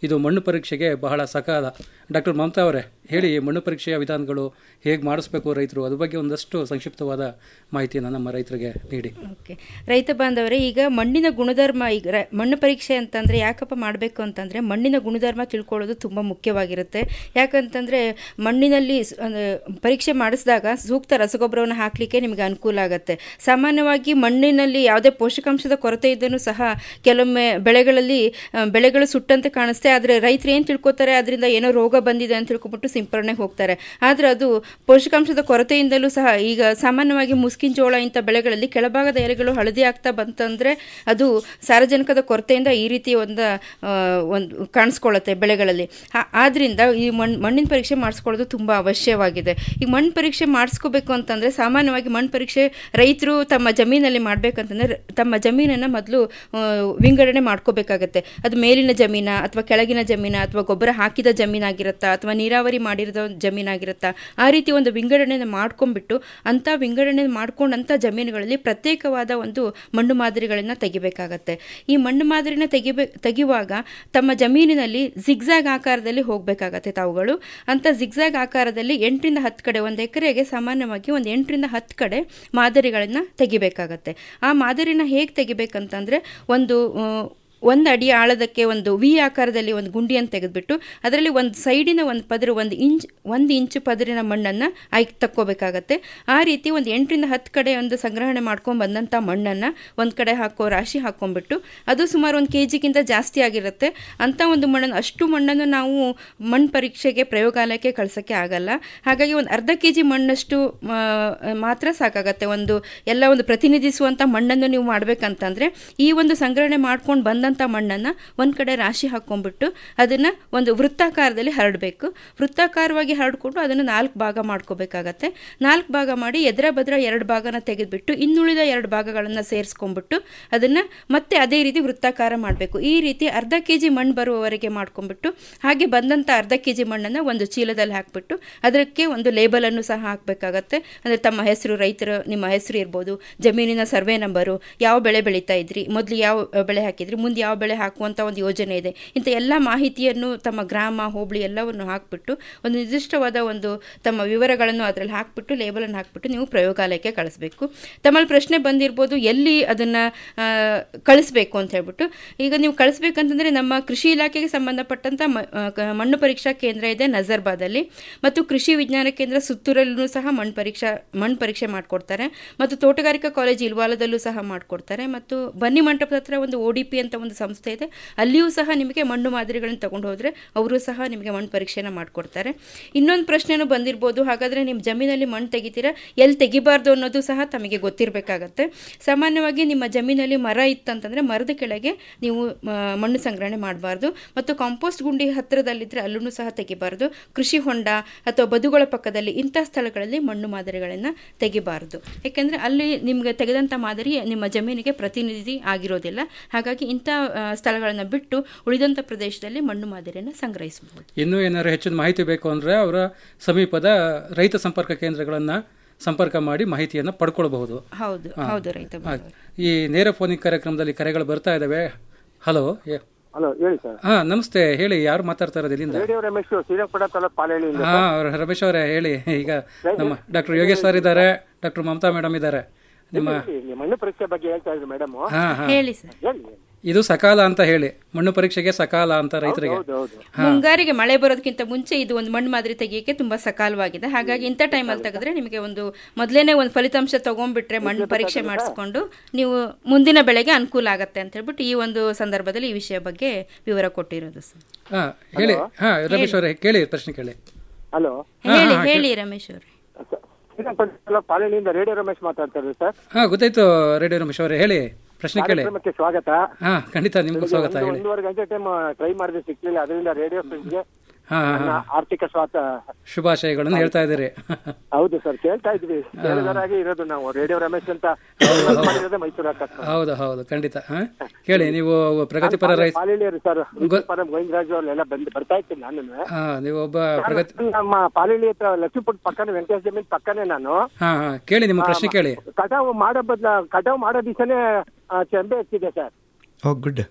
ಇದು ಮಣ್ಣು ಪರೀಕ್ಷೆಗೆ ಬಹಳ ಸಕಾಲ ಡಾಕ್ಟರ್ ಮಮತಾ ಅವರೇ ಹೇಳಿ ಮಣ್ಣು ಪರೀಕ್ಷೆಯ ವಿಧಾನಗಳು ಹೇಗೆ ಮಾಡಿಸ್ಬೇಕು ರೈತರು ಅದ್ರ ಬಗ್ಗೆ ಒಂದಷ್ಟು ಸಂಕ್ಷಿಪ್ತವಾದ ಮಾಹಿತಿಯನ್ನು ನಮ್ಮ ರೈತರಿಗೆ ನೀಡಿ ಓಕೆ ರೈತ ಬಾಂಧವರೇ ಈಗ ಮಣ್ಣಿನ ಗುಣಧರ್ಮ ಈಗ ರ- ಮಣ್ಣು ಪರೀಕ್ಷೆ ಅಂತಂದರೆ ಯಾಕಪ್ಪ ಮಾಡಬೇಕು ಅಂತಂದರೆ ಮಣ್ಣಿನ ಗುಣಧರ್ಮ ತಿಳ್ಕೊಳ್ಳೋದು ತುಂಬ ಮುಖ್ಯವಾಗಿರುತ್ತೆ ಯಾಕಂತಂದರೆ ಮಣ್ಣಿನಲ್ಲಿ ಸ್- ಅಂದ್ರೆ ಪರೀಕ್ಷೆ ಮಾಡಿಸಿದಾಗ ಸೂಕ್ತ ರಸಗೊಬ್ಬರವನ್ನು ಹಾಕಲಿಕ್ಕೆ ನಿಮಗೆ ಅನುಕೂಲ ಆಗುತ್ತೆ ಸಾಮಾನ್ಯವಾಗಿ ಮಣ್ಣಿನಲ್ಲಿ ಯಾವುದೇ ಪೋಷಕಾಂಶದ ಕೊರತೆ ಇದ್ದೂ ಸಹ ಕೆಲವೊಮ್ಮೆ ಬೆಳೆಗಳಲ್ಲಿ ಆ, ಬೆಳೆಗಳು ಸುಟ್ಟಂತೆ ಕಾಣಿಸ್ತೆ ಆದರೆ ರೈತರು ಏನು ತಿಳ್ಕೊತಾರೆ ಅದರಿಂದ ಏನೋ ರೋಗ ಬಂದಿದೆ ಅಂತ ತಿಳ್ಕೊಬಿಟ್ಟು ಸಿಂಪರಣೆಗೆ ಹೋಗ್ತಾರೆ ಆದರೆ ಅದು ಪೋಷಕಾಂಶದ ಕೊರತೆಯಿಂದಲೂ ಸಹ ಈಗ ಸಾಮಾನ್ಯವಾಗಿ ಮುಸ್ಕಿನ ಜೋಳ ಇಂಥ ಬೆಳೆಗಳಲ್ಲಿ ಕೆಳಭಾಗದ ಎಲೆಗಳು ಹಳದಿ ಆಗ್ತಾ ಬಂತಂದರೆ ಅದು ಸಾರಜನಕದ ಕೊರತೆಯಿಂದ ಈ ರೀತಿ ಒಂದು ಆ, ಒಂದು ಕಾಣಿಸ್ಕೊಳ್ಳುತ್ತೆ ಬೆಳೆಗಳಲ್ಲಿ ಆ- ಆದ್ರಿಂದ ಈ ಮಣ್ಣು ಮಣ್ಣಿನ ಪರೀಕ್ಷೆ ಮಾಡಿಸ್ಕೊಳ್ಳೋದು ತುಂಬ ಅವಶ್ಯವಾಗಿದೆ ಈಗ ಮಣ್ಣು ಪರೀಕ್ಷೆ ಮಾಡಿಸ್ಕೋಬೇಕು ಅಂತಂದರೆ ಸಾಮಾನ್ಯವಾಗಿ ಮಣ್ಣು ಪರೀಕ್ಷೆ ರೈತರು ತಮ್ಮ ಜಮೀನಲ್ಲಿ ಮಾಡಬೇಕಂತಂದರೆ ತಮ್ಮ ಜಮೀನನ್ನು ಮೊದಲು ವಿಂಗಡಣೆ ಮಾಡ್ಕೋಬೇಕಾಗತ್ತೆ ಅದು ಮೇಲಿನ ಜಮೀನ ಅಥವಾ ಕೆಳಗಿನ ಜಮೀನ ಅಥವಾ ಗೊಬ್ಬರ ಹಾಕಿದ ಜಮೀನಾಗಿರುತ್ತಾ ಅಥವಾ ನೀರಾವರಿ ಮಾಡಿರೋ ಜಮೀನಾಗಿರುತ್ತಾ ಆ ರೀತಿ ಒಂದು ವಿಂಗಡಣೆನ ಮಾಡ್ಕೊಂಡ್ಬಿಟ್ಟು ಅಂಥ ವಿಂಗಡಣೆ ಮಾಡ್ಕೊಂಡಂಥ ಜಮೀನುಗಳಲ್ಲಿ ಪ್ರತ್ಯೇಕವಾದ ಒಂದು ಮಣ್ಣು ಮಾದರಿಗಳನ್ನು ತೆಗಿಬೇಕಾಗತ್ತೆ ಈ ಮಣ್ಣು ಮಾದರಿನ ತೆಗಿಬೇ ತೆಗೆಯುವಾಗ ತಮ್ಮ ಜಮೀನಿನಲ್ಲಿ ಜಿಗ್ಜಾಗ್ ಆಕಾರದಲ್ಲಿ ಹೋಗಬೇಕಾಗತ್ತೆ ತಾವುಗಳು ಅಂಥ ಜಿಗ್ಜಾಗ್ ಆಕಾರದಲ್ಲಿ ಎಂಟರಿಂದ ಹತ್ತು ಕಡೆ ಒಂದು ಎಕರೆಗೆ ಸಾಮಾನ್ಯವಾಗಿ ಒಂದು ಎಂಟರಿಂದ ಹತ್ತು ಕಡೆ ಮಾದರಿಗಳನ್ನು ತೆಗಿಬೇಕಾಗತ್ತೆ ಆ ಮಾದರಿನ ಹೇಗೆ ತೆಗಿಬೇಕಂತಂದರೆ ಒಂದು ಆ, ಒಂದು ಅಡಿ ಆಳದಕ್ಕೆ ಒಂದು ವಿ ಆಕಾರದಲ್ಲಿ ಒಂದು ಗುಂಡಿಯನ್ನು ತೆಗೆದುಬಿಟ್ಟು ಅದರಲ್ಲಿ ಒಂದು ಸೈಡಿನ ಒಂದು ಪದರು ಒಂದು ಇಂಚ್ ಒಂದು ಇಂಚು ಪದರಿನ ಮಣ್ಣನ್ನು ಆಯ್ಕೆ ತಕ್ಕೋಬೇಕಾಗತ್ತೆ ಆ ರೀತಿ ಒಂದು ಎಂಟರಿಂದ ಹತ್ತು ಕಡೆ ಒಂದು ಸಂಗ್ರಹಣೆ ಮಾಡ್ಕೊಂಡು ಬಂದಂಥ ಮಣ್ಣನ್ನು ಒಂದು ಕಡೆ ಹಾಕೋ ರಾಶಿ ಹಾಕ್ಕೊಂಡ್ಬಿಟ್ಟು ಅದು ಸುಮಾರು ಒಂದು ಕೆ ಜಿಗಿಂತ ಜಾಸ್ತಿ ಆಗಿರುತ್ತೆ ಅಂಥ ಒಂದು ಮಣ್ಣನ್ನು ಅಷ್ಟು ಮಣ್ಣನ್ನು ನಾವು ಮಣ್ಣು ಪರೀಕ್ಷೆಗೆ ಪ್ರಯೋಗಾಲಯಕ್ಕೆ ಕಳ್ಸೋಕ್ಕೆ ಆಗಲ್ಲ ಹಾಗಾಗಿ ಒಂದು ಅರ್ಧ ಕೆ ಜಿ ಮಣ್ಣಷ್ಟು ಆ, ಮಾತ್ರ ಸಾಕಾಗತ್ತೆ ಒಂದು ಎಲ್ಲ ಒಂದು ಪ್ರತಿನಿಧಿಸುವಂಥ ಮಣ್ಣನ್ನು ನೀವು ಮಾಡಬೇಕಂತಂದರೆ ಈ ಒಂದು ಸಂಗ್ರಹಣೆ ಮಾಡ್ಕೊಂಡು ಬಂದಂಥ ಮಣ್ಣನ್ನು ಒಂದು ಕಡೆ ರಾಶಿ ಹಾಕ್ಕೊಂಡ್ಬಿಟ್ಟು ಅದನ್ನು ಒಂದು ವೃತ್ತಾಕಾರದಲ್ಲಿ ಹರಡಬೇಕು ವೃತ್ತಾಕಾರವಾಗಿ ಹರಡ್ಕೊಂಡು ಅದನ್ನು ನಾಲ್ಕು ಭಾಗ ಮಾಡ್ಕೋಬೇಕಾಗತ್ತೆ ನಾಲ್ಕು ಭಾಗ ಮಾಡಿ ಎದರ ಬದ್ರ ಎರಡು ಭಾಗನ ತೆಗೆದುಬಿಟ್ಟು ಇನ್ನುಳಿದ ಎರಡು ಭಾಗಗಳನ್ನು ಸೇರಿಸ್ಕೊಂಡ್ಬಿಟ್ಟು ಅದನ್ನು ಮತ್ತೆ ಅದೇ ರೀತಿ ವೃತ್ತಾಕಾರ ಮಾಡಬೇಕು ಈ ರೀತಿ ಅರ್ಧ ಕೆ ಜಿ ಮಣ್ಣು ಬರುವವರೆಗೆ ಮಾಡ್ಕೊಂಡ್ಬಿಟ್ಟು ಹಾಗೆ ಬಂದಂಥ ಅರ್ಧ ಕೆ ಜಿ ಮಣ್ಣನ್ನು ಒಂದು ಚೀಲದಲ್ಲಿ ಹಾಕ್ಬಿಟ್ಟು ಅದಕ್ಕೆ ಒಂದು ಲೇಬಲನ್ನು ಸಹ ಹಾಕಬೇಕಾಗತ್ತೆ ಅಂದರೆ ತಮ್ಮ ಹೆಸರು ರೈತರ ನಿಮ್ಮ ಹೆಸರು ಇರ್ಬೋದು ಜಮೀನಿನ ಸರ್ವೆ ನಂಬರು ಯಾವ ಬೆಳೆ ಬೆಳೀತಾ ಇದ್ರಿ ಮೊದಲು ಯಾವ ಅ, ಬೆಳೆ ಹಾಕಿದ್ರಿ ಮುಂದೆ ಯಾವ ಬೆಳೆ ಹಾಕುವಂಥ ಒಂದು ಯೋಜನೆ ಇದೆ ಇಂಥ ಎಲ್ಲ ಮಾಹಿತಿಯನ್ನು ತಮ್ಮ ಗ್ರಾಮ ಹೋಬಳಿ ಎಲ್ಲವನ್ನು ಹಾಕ್ಬಿಟ್ಟು ಒಂದು ನಿರ್ದಿಷ್ಟವಾದ ಒಂದು ತಮ್ಮ ವಿವರಗಳನ್ನು ಅದರಲ್ಲಿ ಹಾಕ್ಬಿಟ್ಟು ಲೇಬಲನ್ನು ಹಾಕ್ಬಿಟ್ಟು ನೀವು ಪ್ರಯೋಗಾಲಯಕ್ಕೆ ಕಳಿಸ್ಬೇಕು ತಮ್ಮಲ್ಲಿ ಪ್ರಶ್ನೆ ಬಂದಿರ್ಬೋದು ಎಲ್ಲಿ ಅದನ್ನು ಕಳಿಸ್ಬೇಕು ಅಂತ ಹೇಳ್ಬಿಟ್ಟು ಈಗ ನೀವು ಕಳಿಸ್ಬೇಕಂತಂದರೆ ನಮ್ಮ ಕೃಷಿ ಇಲಾಖೆಗೆ ಸಂಬಂಧಪಟ್ಟಂಥ ಮ- ಆ, ಕ- ಮಣ್ಣು ಪರೀಕ್ಷಾ ಕೇಂದ್ರ ಇದೆ ನಜರ್ಬಾದಲ್ಲಿ ಮತ್ತು ಕೃಷಿ ವಿಜ್ಞಾನ ಕೇಂದ್ರ ಸುತ್ತೂರಲ್ಲೂ ಸಹ ಮಣ್ಣು ಪರೀಕ್ಷಾ ಮಣ್ಣು ಪರೀಕ್ಷೆ ಮಾಡಿಕೊಡ್ತಾರೆ ಮತ್ತು ತೋಟಗಾರಿಕಾ ಕಾಲೇಜ್ ಇಲ್ವಾಲದಲ್ಲೂ ಸಹ ಮಾಡಿಕೊಡ್ತಾರೆ ಮತ್ತು ಬನ್ನಿ ಮಂಟಪದ ಹತ್ರ ಒಂದು ಒ ಡಿ ಪಿ ಅಂತ ಒಂದು ಸಂಸ್ಥೆ ಇದೆ ಅಲ್ಲಿಯೂ ಸಹ ನಿಮಗೆ ಮಣ್ಣು ಮಾದರಿಗಳನ್ನು ತಗೊಂಡು ಹೋದರೆ ಅವರು ಸಹ ನಿಮಗೆ ಮಣ್ಣು ಪರೀಕ್ಷೆನ ಮಾಡಿಕೊಡ್ತಾರೆ ಇನ್ನೊಂದು ಪ್ರಶ್ನೆನೂ ಬಂದಿರ್ಬೋದು ಹಾಗಾದರೆ ನಿಮ್ಮ ಜಮೀನಲ್ಲಿ ಮಣ್ಣು ತೆಗಿತೀರಾ ಎಲ್ಲಿ ತೆಗಿಬಾರ್ದು ಅನ್ನೋದು ಸಹ ತಮಗೆ ಗೊತ್ತಿರಬೇಕಾಗತ್ತೆ ಸಾಮಾನ್ಯವಾಗಿ ನಿಮ್ಮ ಜಮೀನಲ್ಲಿ ಮರ ಇತ್ತಂತಂದರೆ ಮರದ ಕೆಳಗೆ ನೀವು ಆ, ಮಣ್ಣು ಸಂಗ್ರಹಣೆ ಮಾಡಬಾರ್ದು ಮತ್ತು ಕಾಂಪೋಸ್ಟ್ ಗುಂಡಿ ಹತ್ತಿರದಲ್ಲಿದ್ದರೆ ಅಲ್ಲೂ ಸಹ ತೆಗಿಬಾರ್ದು ಕೃಷಿ ಹೊಂಡ ಅಥವಾ ಬದುಗಳ ಪಕ್ಕದಲ್ಲಿ ಇಂಥ ಸ್ಥಳಗಳಲ್ಲಿ ಮಣ್ಣು ಮಾದರಿಗಳನ್ನು ತೆಗಿಬಾರ್ದು ಯಾಕೆಂದರೆ ಅಲ್ಲಿ ನಿಮಗೆ ತೆಗೆದಂಥ ಮಾದರಿ ನಿಮ್ಮ ಜಮೀನಿಗೆ ಪ್ರತಿನಿಧಿ ಆಗಿರೋದಿಲ್ಲ ಹಾಗಾಗಿ ಇಂಥ ಆ, ಸ್ಥಳಗಳನ್ನು ಬಿಟ್ಟು ಉಳಿದಂಥ ಪ್ರದೇಶದಲ್ಲಿ ಮಣ್ಣು ಮಾದರಿಯನ್ನು ಸಂಗ್ರಹಿಸಬಹುದು ಇನ್ನೂ ಏನಾದ್ರು ಹೆಚ್ಚಿನ ಮಾಹಿತಿ ಬೇಕು ಅಂದರೆ ಅವರ ಸಮೀಪದ ರೈತ ಸಂಪರ್ಕ ಕೇಂದ್ರಗಳನ್ನು ಸಂಪರ್ಕ ಮಾಡಿ ಮಾಹಿತಿಯನ್ನು ಪಡ್ಕೊಳ್ಬಹುದು ಹೌದು ಹಾ. ಹೌದು ರೈತ ಆಯ್ತು. ಈ ನೇರ ಫೋನಿಂಗ್ ಕಾರ್ಯಕ್ರಮದಲ್ಲಿ ಕರೆಗಳು ಬರ್ತಾ ಇದ್ದಾವೆ ಹಲೋ ಹಲೋ ಹೇಳಿ ಸರ್ ಹಾ ನಮಸ್ತೆ ಹೇಳಿ ಯಾರು ಮಾತಾಡ್ತಾ ಇರೋದು ಇಲ್ಲಿಂದ ರೇಡಿಯೋ ರಮೇಶ್ ಶ್ರೀರಂಗಪುರ ತಾಲೂಕು ಪಾಲಹಳ್ಳಿಯಿಂದ ಹಾ ಅವ್ರು ರಮೇಶ್ ಅವರೇ ಹೇಳಿ ಈಗ ನಮ್ಮ ಡಾಕ್ಟರ್ ಯೋಗೇಶ್ ಸರ್ ಇದ್ದಾರೆ ಡಾಕ್ಟರ್ ಮಮತಾ ಮೇಡಮ್ ಇದ್ದಾರೆ ನಿಮ್ಮ ಇಲ್ಲಿ ಮಣ್ಣು ಪರೀಕ್ಷೆ ಬಗ್ಗೆ ಹೇಳ್ತಾ ಇದ್ರು ಮೇಡಮ್ ಹಾ, ಹಾ. ಹೇಳಿ ಸರ್ ಹೇಳಿ ಇದು ಸಕಾಲ ಅಂತ ಹೇಳಿ ಮಣ್ಣು ಪರೀಕ್ಷೆಗೆ ಸಕಾಲ ಅಂತ ರೈತರಿಗೆ ಹಾ. ಮುಂಗಾರಿಗೆ ಮಳೆ ಬರೋದಕ್ಕಿಂತ ಮುಂಚೆ ಇದು ಒಂದು ಮಣ್ಣು ಮಾದರಿ ತೆಗಿಯಕ್ಕೆ ತುಂಬಾ ಸಕಾಲವಾಗಿದೆ ಹಾಗಾಗಿ ಇಂಥ ಟೈಮಲ್ಲಿ ತೆಗೆದ್ರೆ ನಿಮಗೆ ಒಂದು ಮೊದಲೇನೆ ಒಂದು ಫಲಿತಾಂಶ ತಗೊಂಡ್ಬಿಟ್ರೆ ಮಣ್ಣು ಪರೀಕ್ಷೆ ಮಾಡಿಸ್ಕೊಂಡು ನೀವು ಮುಂದಿನ ಬೆಳೆಗೆ ಅನುಕೂಲ ಆಗತ್ತೆ ಅಂತ ಹೇಳ್ಬಿಟ್ಟು ಈ ಒಂದು ಸಂದರ್ಭದಲ್ಲಿ ಈ ವಿಷಯ ಬಗ್ಗೆ ವಿವರ ಕೊಟ್ಟಿರೋದು ಸರ್ ಹಾ ಹೇಳಿ ಹಾ ರಮೇಶ್ ಅವರೇ ಕೇಳಿ ಪ್ರಶ್ನೆ ಕೇಳಿ ಹಲೋ ಹಾ, ಹೇಳಿ ಹಾ, ಹೇಳಿ ರಮೇಶ್ ಅವರು ಶ್ರೀರಂಗಪುರ ತಾಲೂಕು ಪಾಲಹಳ್ಳಿಯಿಂದ ರೇಡಿಯೋ ರಮೇಶ್ ಮಾತಾಡ್ತಾ ಇದ್ರು ಸರ್ ಹಾ ಗೊತ್ತಾಯ್ತು ರೇಡಿಯೋ ರಮೇಶ್ ಅವರೇ ಹೇಳಿ ಪ್ರಶ್ನೆ ಕೇಳಿ ಕಾರ್ಯಕ್ರಮಕ್ಕೆ ಸ್ವಾಗತ ಹಾ ಖಂಡಿತ ನಿಮ್ಗೂ ಸ್ವಾಗತ ಒಂದು- ಹೇಳಿ ಒಂದೂವರೆ ಗಂಟೆ ಟೈಮ್ ಟ್ರೈ ಮಾಡಿದ್ರೆ ಸಿಕ್ಲಿಲ್ಲ ಅದರಿಂದ ರೇಡಿಯೋ ಫ್ರೆಂಡ್ಸ್ಗೆ ಹಾ ಹಾ ನನ್ನ ಹಾ ಆರ್ಥಿಕ ಸ್ವಾತ ಶುಭಾಶಯಗಳನ್ನು ಹೇಳ್ತಾ ಇದ್ದೀರಿ ಹೌದು ಸರ್ ಕೇಳ್ತಾ ಇದ್ವಿ ಕೇಳಿದರಾಗಿ ಇರೋದು ನಾವು ರೇಡಿಯೋ ರಮೇಶ್ ಅಂತ ಮಾಡಿರೋದೇ ಮೈಸೂರು ಆಕಾಶ ಹೌದು ಹೌದು ಖಂಡಿತ ಹಾ ಕೇಳಿ ನೀವು ಪ್ರಗತಿಪರ ರೈತ ಪಾಲಹಳ್ಳಿಯರು ಸರ್ ಪರಂ ಗೋವಿಂದರಾಜು ಅವರೆಲ್ಲ ಬಂದು ಬರ್ತಾ ಇರ್ತೀನಿ ನಾನು ಹಾ ನೀವು ಒಬ್ಬ ಪ್ರಗತಿ ನಮ್ಮ ಪಾಲಹಳ್ಳಿ ಹತ್ರ ಲಕ್ಷ್ಮೀಪುರ ಪಕ್ಕನೇ ವೆಂಕಟೇಶ್ ಜಮೀನ್ ಪಕ್ಕನೇ ನಾನು ಹಾ ಹಾ ಕೇಳಿ ನಿಮ್ಮ ಪ್ರಶ್ನೆ ಕೇಳಿ ಕಟಾವು ಮಾಡೋ ಬದ್ಲ ಕಟಾವು ಮಾಡೋ ದಿವಸನೇ ಚೆಂಬೆ ಎತ್ತಿದೆ ಸರ್ ಓ ಗುಡ್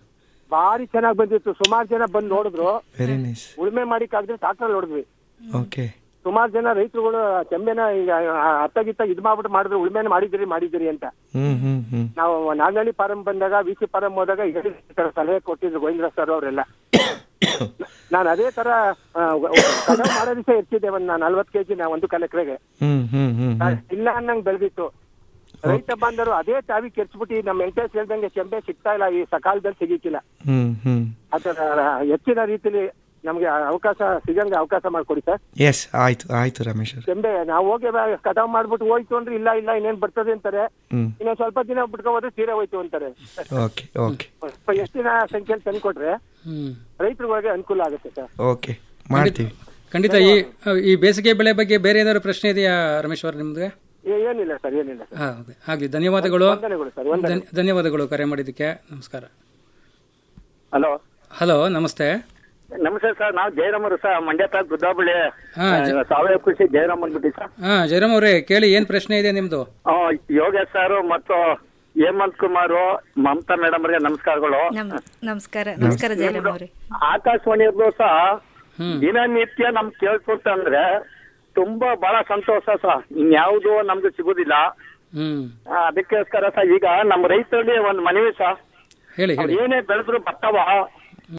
ಭಾರಿ ಚೆನ್ನಾಗಿ ಬಂದಿತ್ತು ಸುಮಾರು ಜನ ಬಂದು ನೋಡಿದ್ರು ವೆರಿ ನೈಸ್ ಉಳುಮೆ ಮಾಡಿಕ್ಕಾಗದೆ ಟ್ರಾಕ್ಟರ್ ಹೊಡೆದ್ವಿ ಓಕೆ ಸುಮಾರು ಜನ ರೈತರುಗಳು ಚೆಂಬೆನ ಈಗ ಅತ್ತಗಿತ್ತ ಇದ್ ಮಾಡ್ಬಿಟ್ಟು ಮಾಡಿದ್ರು ಉಳುಮೆನ ಮಾಡಿದಿರಿ ಮಾಡಿದಿರಿ ಅಂತ ಹ್ಮ್ ಹ್ಮ್ ಹ್ಮ್ ನಾವು ನಾಗನಹಳ್ಳಿ ಫಾರಂ ಬಂದಾಗ ವಿ ಸಿ ಫಾರಂ ಹೋದಾಗ ಇದೇ ತರ ಸಲಹೆ ಕೊಟ್ಟಿದ್ರು ಗೋವಿಂದ್ರ ಸರ್ ಅವರೆಲ್ಲ ನಾನು ಅದೇ ತರ ಆ, ಕಟಾವ್ ಮಾಡೋ ದಿವಸ ಇರ್ತಿದ್ದೆ ಒಂದ್ ನಲ್ವತ್ತು ಕೆಜಿ ನಾ ಒಂದು ಕಾಲ ಎಕರೆಗೆ ಹ್ಮ್ ಹ್ಮ್ ಹ್ಮ್ ಹ್ಮ್ ಇಲ್ಲ ಅನ್ನಂಗ್ ಬೆಳೆದಿತ್ತು ರೈತ ಬಾಂಧವರು ಅದೇ ತಾವಿ ಕೆರ್ಚ್ಬಿಟ್ಟು ನಮ್ಮ ವೆಂಕಟೇಶ್ ಹೇಳ್ದಂಗೆ ಚೆಂಬೆ ಸಿಗ್ತಾ ಇಲ್ಲ ಈ ಸಕಾಲದಲ್ಲಿ ಸಿಗಿಕ್ಕಿಲ್ಲ ಹ್ಮ್ ಹ್ಮ್ ಅದರ ಹೆಚ್ಚಿನ ರೀತಿಲಿ ನಮ್ಗೆ ಅವಕಾಶ ಸಿಗಂಗೆ ಅವಕಾಶ ಮಾಡ್ಕೊಡಿ ಸರ್ ಎಸ್ ಆಯ್ತು ಆಯ್ತು ರಮೇಶ್ ಅವ್ರೆ. ಚೆಂಬೆ ನಾವು ಹೋಗಿ ಬ- ಕಟಾವ್ ಮಾಡ್ಬಿಟ್ಟು ಹೋಯ್ತು ಅಂದ್ರೆ ಇಲ್ಲ ಇಲ್ಲ ಇನ್ನೇನ್ ಬರ್ತದೆ ಅಂತಾರೆ ಹ್ಮ್ ಇನ್ನೊಂದ್ ಸ್ವಲ್ಪ ದಿನ ಬಿಟ್ಕೊ ಹೋದ್ರೆ ತೀರಾ ಹೋಯ್ತು ಅಂತಾರೆ ಓಕೆ ಓಕೆ ಸ್ವಲ್ಪ ಎಷ್ಟು ದಿನ ಸಂಖ್ಯೆಯಲ್ಲಿ ತಂದು ಕೊಟ್ರೆ ಹ್ಮ್ ರೈತರಿಗೆ ಅನುಕೂಲ ಆಗುತ್ತೆ ಸರ್ ಓಕೆ ಮಾಡ್ತೀವಿ ಖಂಡಿತ ಈ ಈ ಬೇಸಿಗೆ ಬೆಳೆ ಬಗ್ಗೆ ಬೇರೆ ಏನಾದ್ರು ಪ್ರಶ್ನೆ ಇದೆಯಾ ರಮೇಶ್ವರ್ ನಿಮ್ಗೆ ಏ- ಏನಿಲ್ಲ ಸರ್ ಏನಿಲ್ಲ ಸರ್ ಹಾ ಓಕೆ ಆಗಲಿ ಧನ್ಯವಾದಗಳು ವಂದನೆಗಳು ಸರ್ ವಂದನೆ ಧನ್ಯ- ಧನ್ಯವಾದಗಳು ಕರೆ ಮಾಡಿದ್ದಕ್ಕೆ ನಮಸ್ಕಾರ ಹಲೋ ಹಲೋ ನಮಸ್ತೆ ನಮಸ್ತೆ ಸರ್ ನಾವು ಜಯರಾಮರು ಸರ್ ಮಂಡ್ಯ ತಾಲೂಕು ಗುದ್ದಾಬಳ್ಳಿ ಹಾ, ಜ- ಆ, ಸಾವಯವ ಕೃಷಿ ಜಯರಾಮ್ ಅಂದ್ಬಿಟ್ಟು ಸರ್ ಹಾ ಜಯರಾಮ್ ಅವರೇ ಕೇಳಿ ಏನ್ ಪ್ರಶ್ನೆ ಇದೆ ನಿಮ್ದು ಆ, ಯೋಗೇಶ್ ಸರ್ ಮತ್ತು ಹೇಮಂತ್ ಕುಮಾರ್ ಮಮತಾ ಮೇಡಮ್ ಅವರಿಗೆ ನಮಸ್ಕಾರಗಳು ನಮ್ ನಮಸ್ಕಾರ ನಮಸ್ಕಾರ ಜಯರಾಮ್ ಅವರೇ ಆಕಾಶವಾಣಿಯಲ್ಲೂ ಸಹ ದಿನನಿತ್ಯ ನಮ್ ಕೇಳ್ಕೊತಂದ್ರೆ ತುಂಬಾ ಬಹಳ ಸಂತೋಷ ಸರ್ ಇನ್ಯಾವುದು ನಮ್ಗೆ ಸಿಗುದಿಲ್ಲ ಹ್ಮ್ ಆ, ಅದಕ್ಕೋಸ್ಕರ ಸರ್ ಈಗ ನಮ್ಮ ರೈತರಲ್ಲಿ ಒಂದು ಮನವಿ ಸರ್ ಹೇಳಿ ಅವ್ರು ಹೇಳಿ ಏನೇ ಬೆಳೆದ್ರು ಭತ್ತವ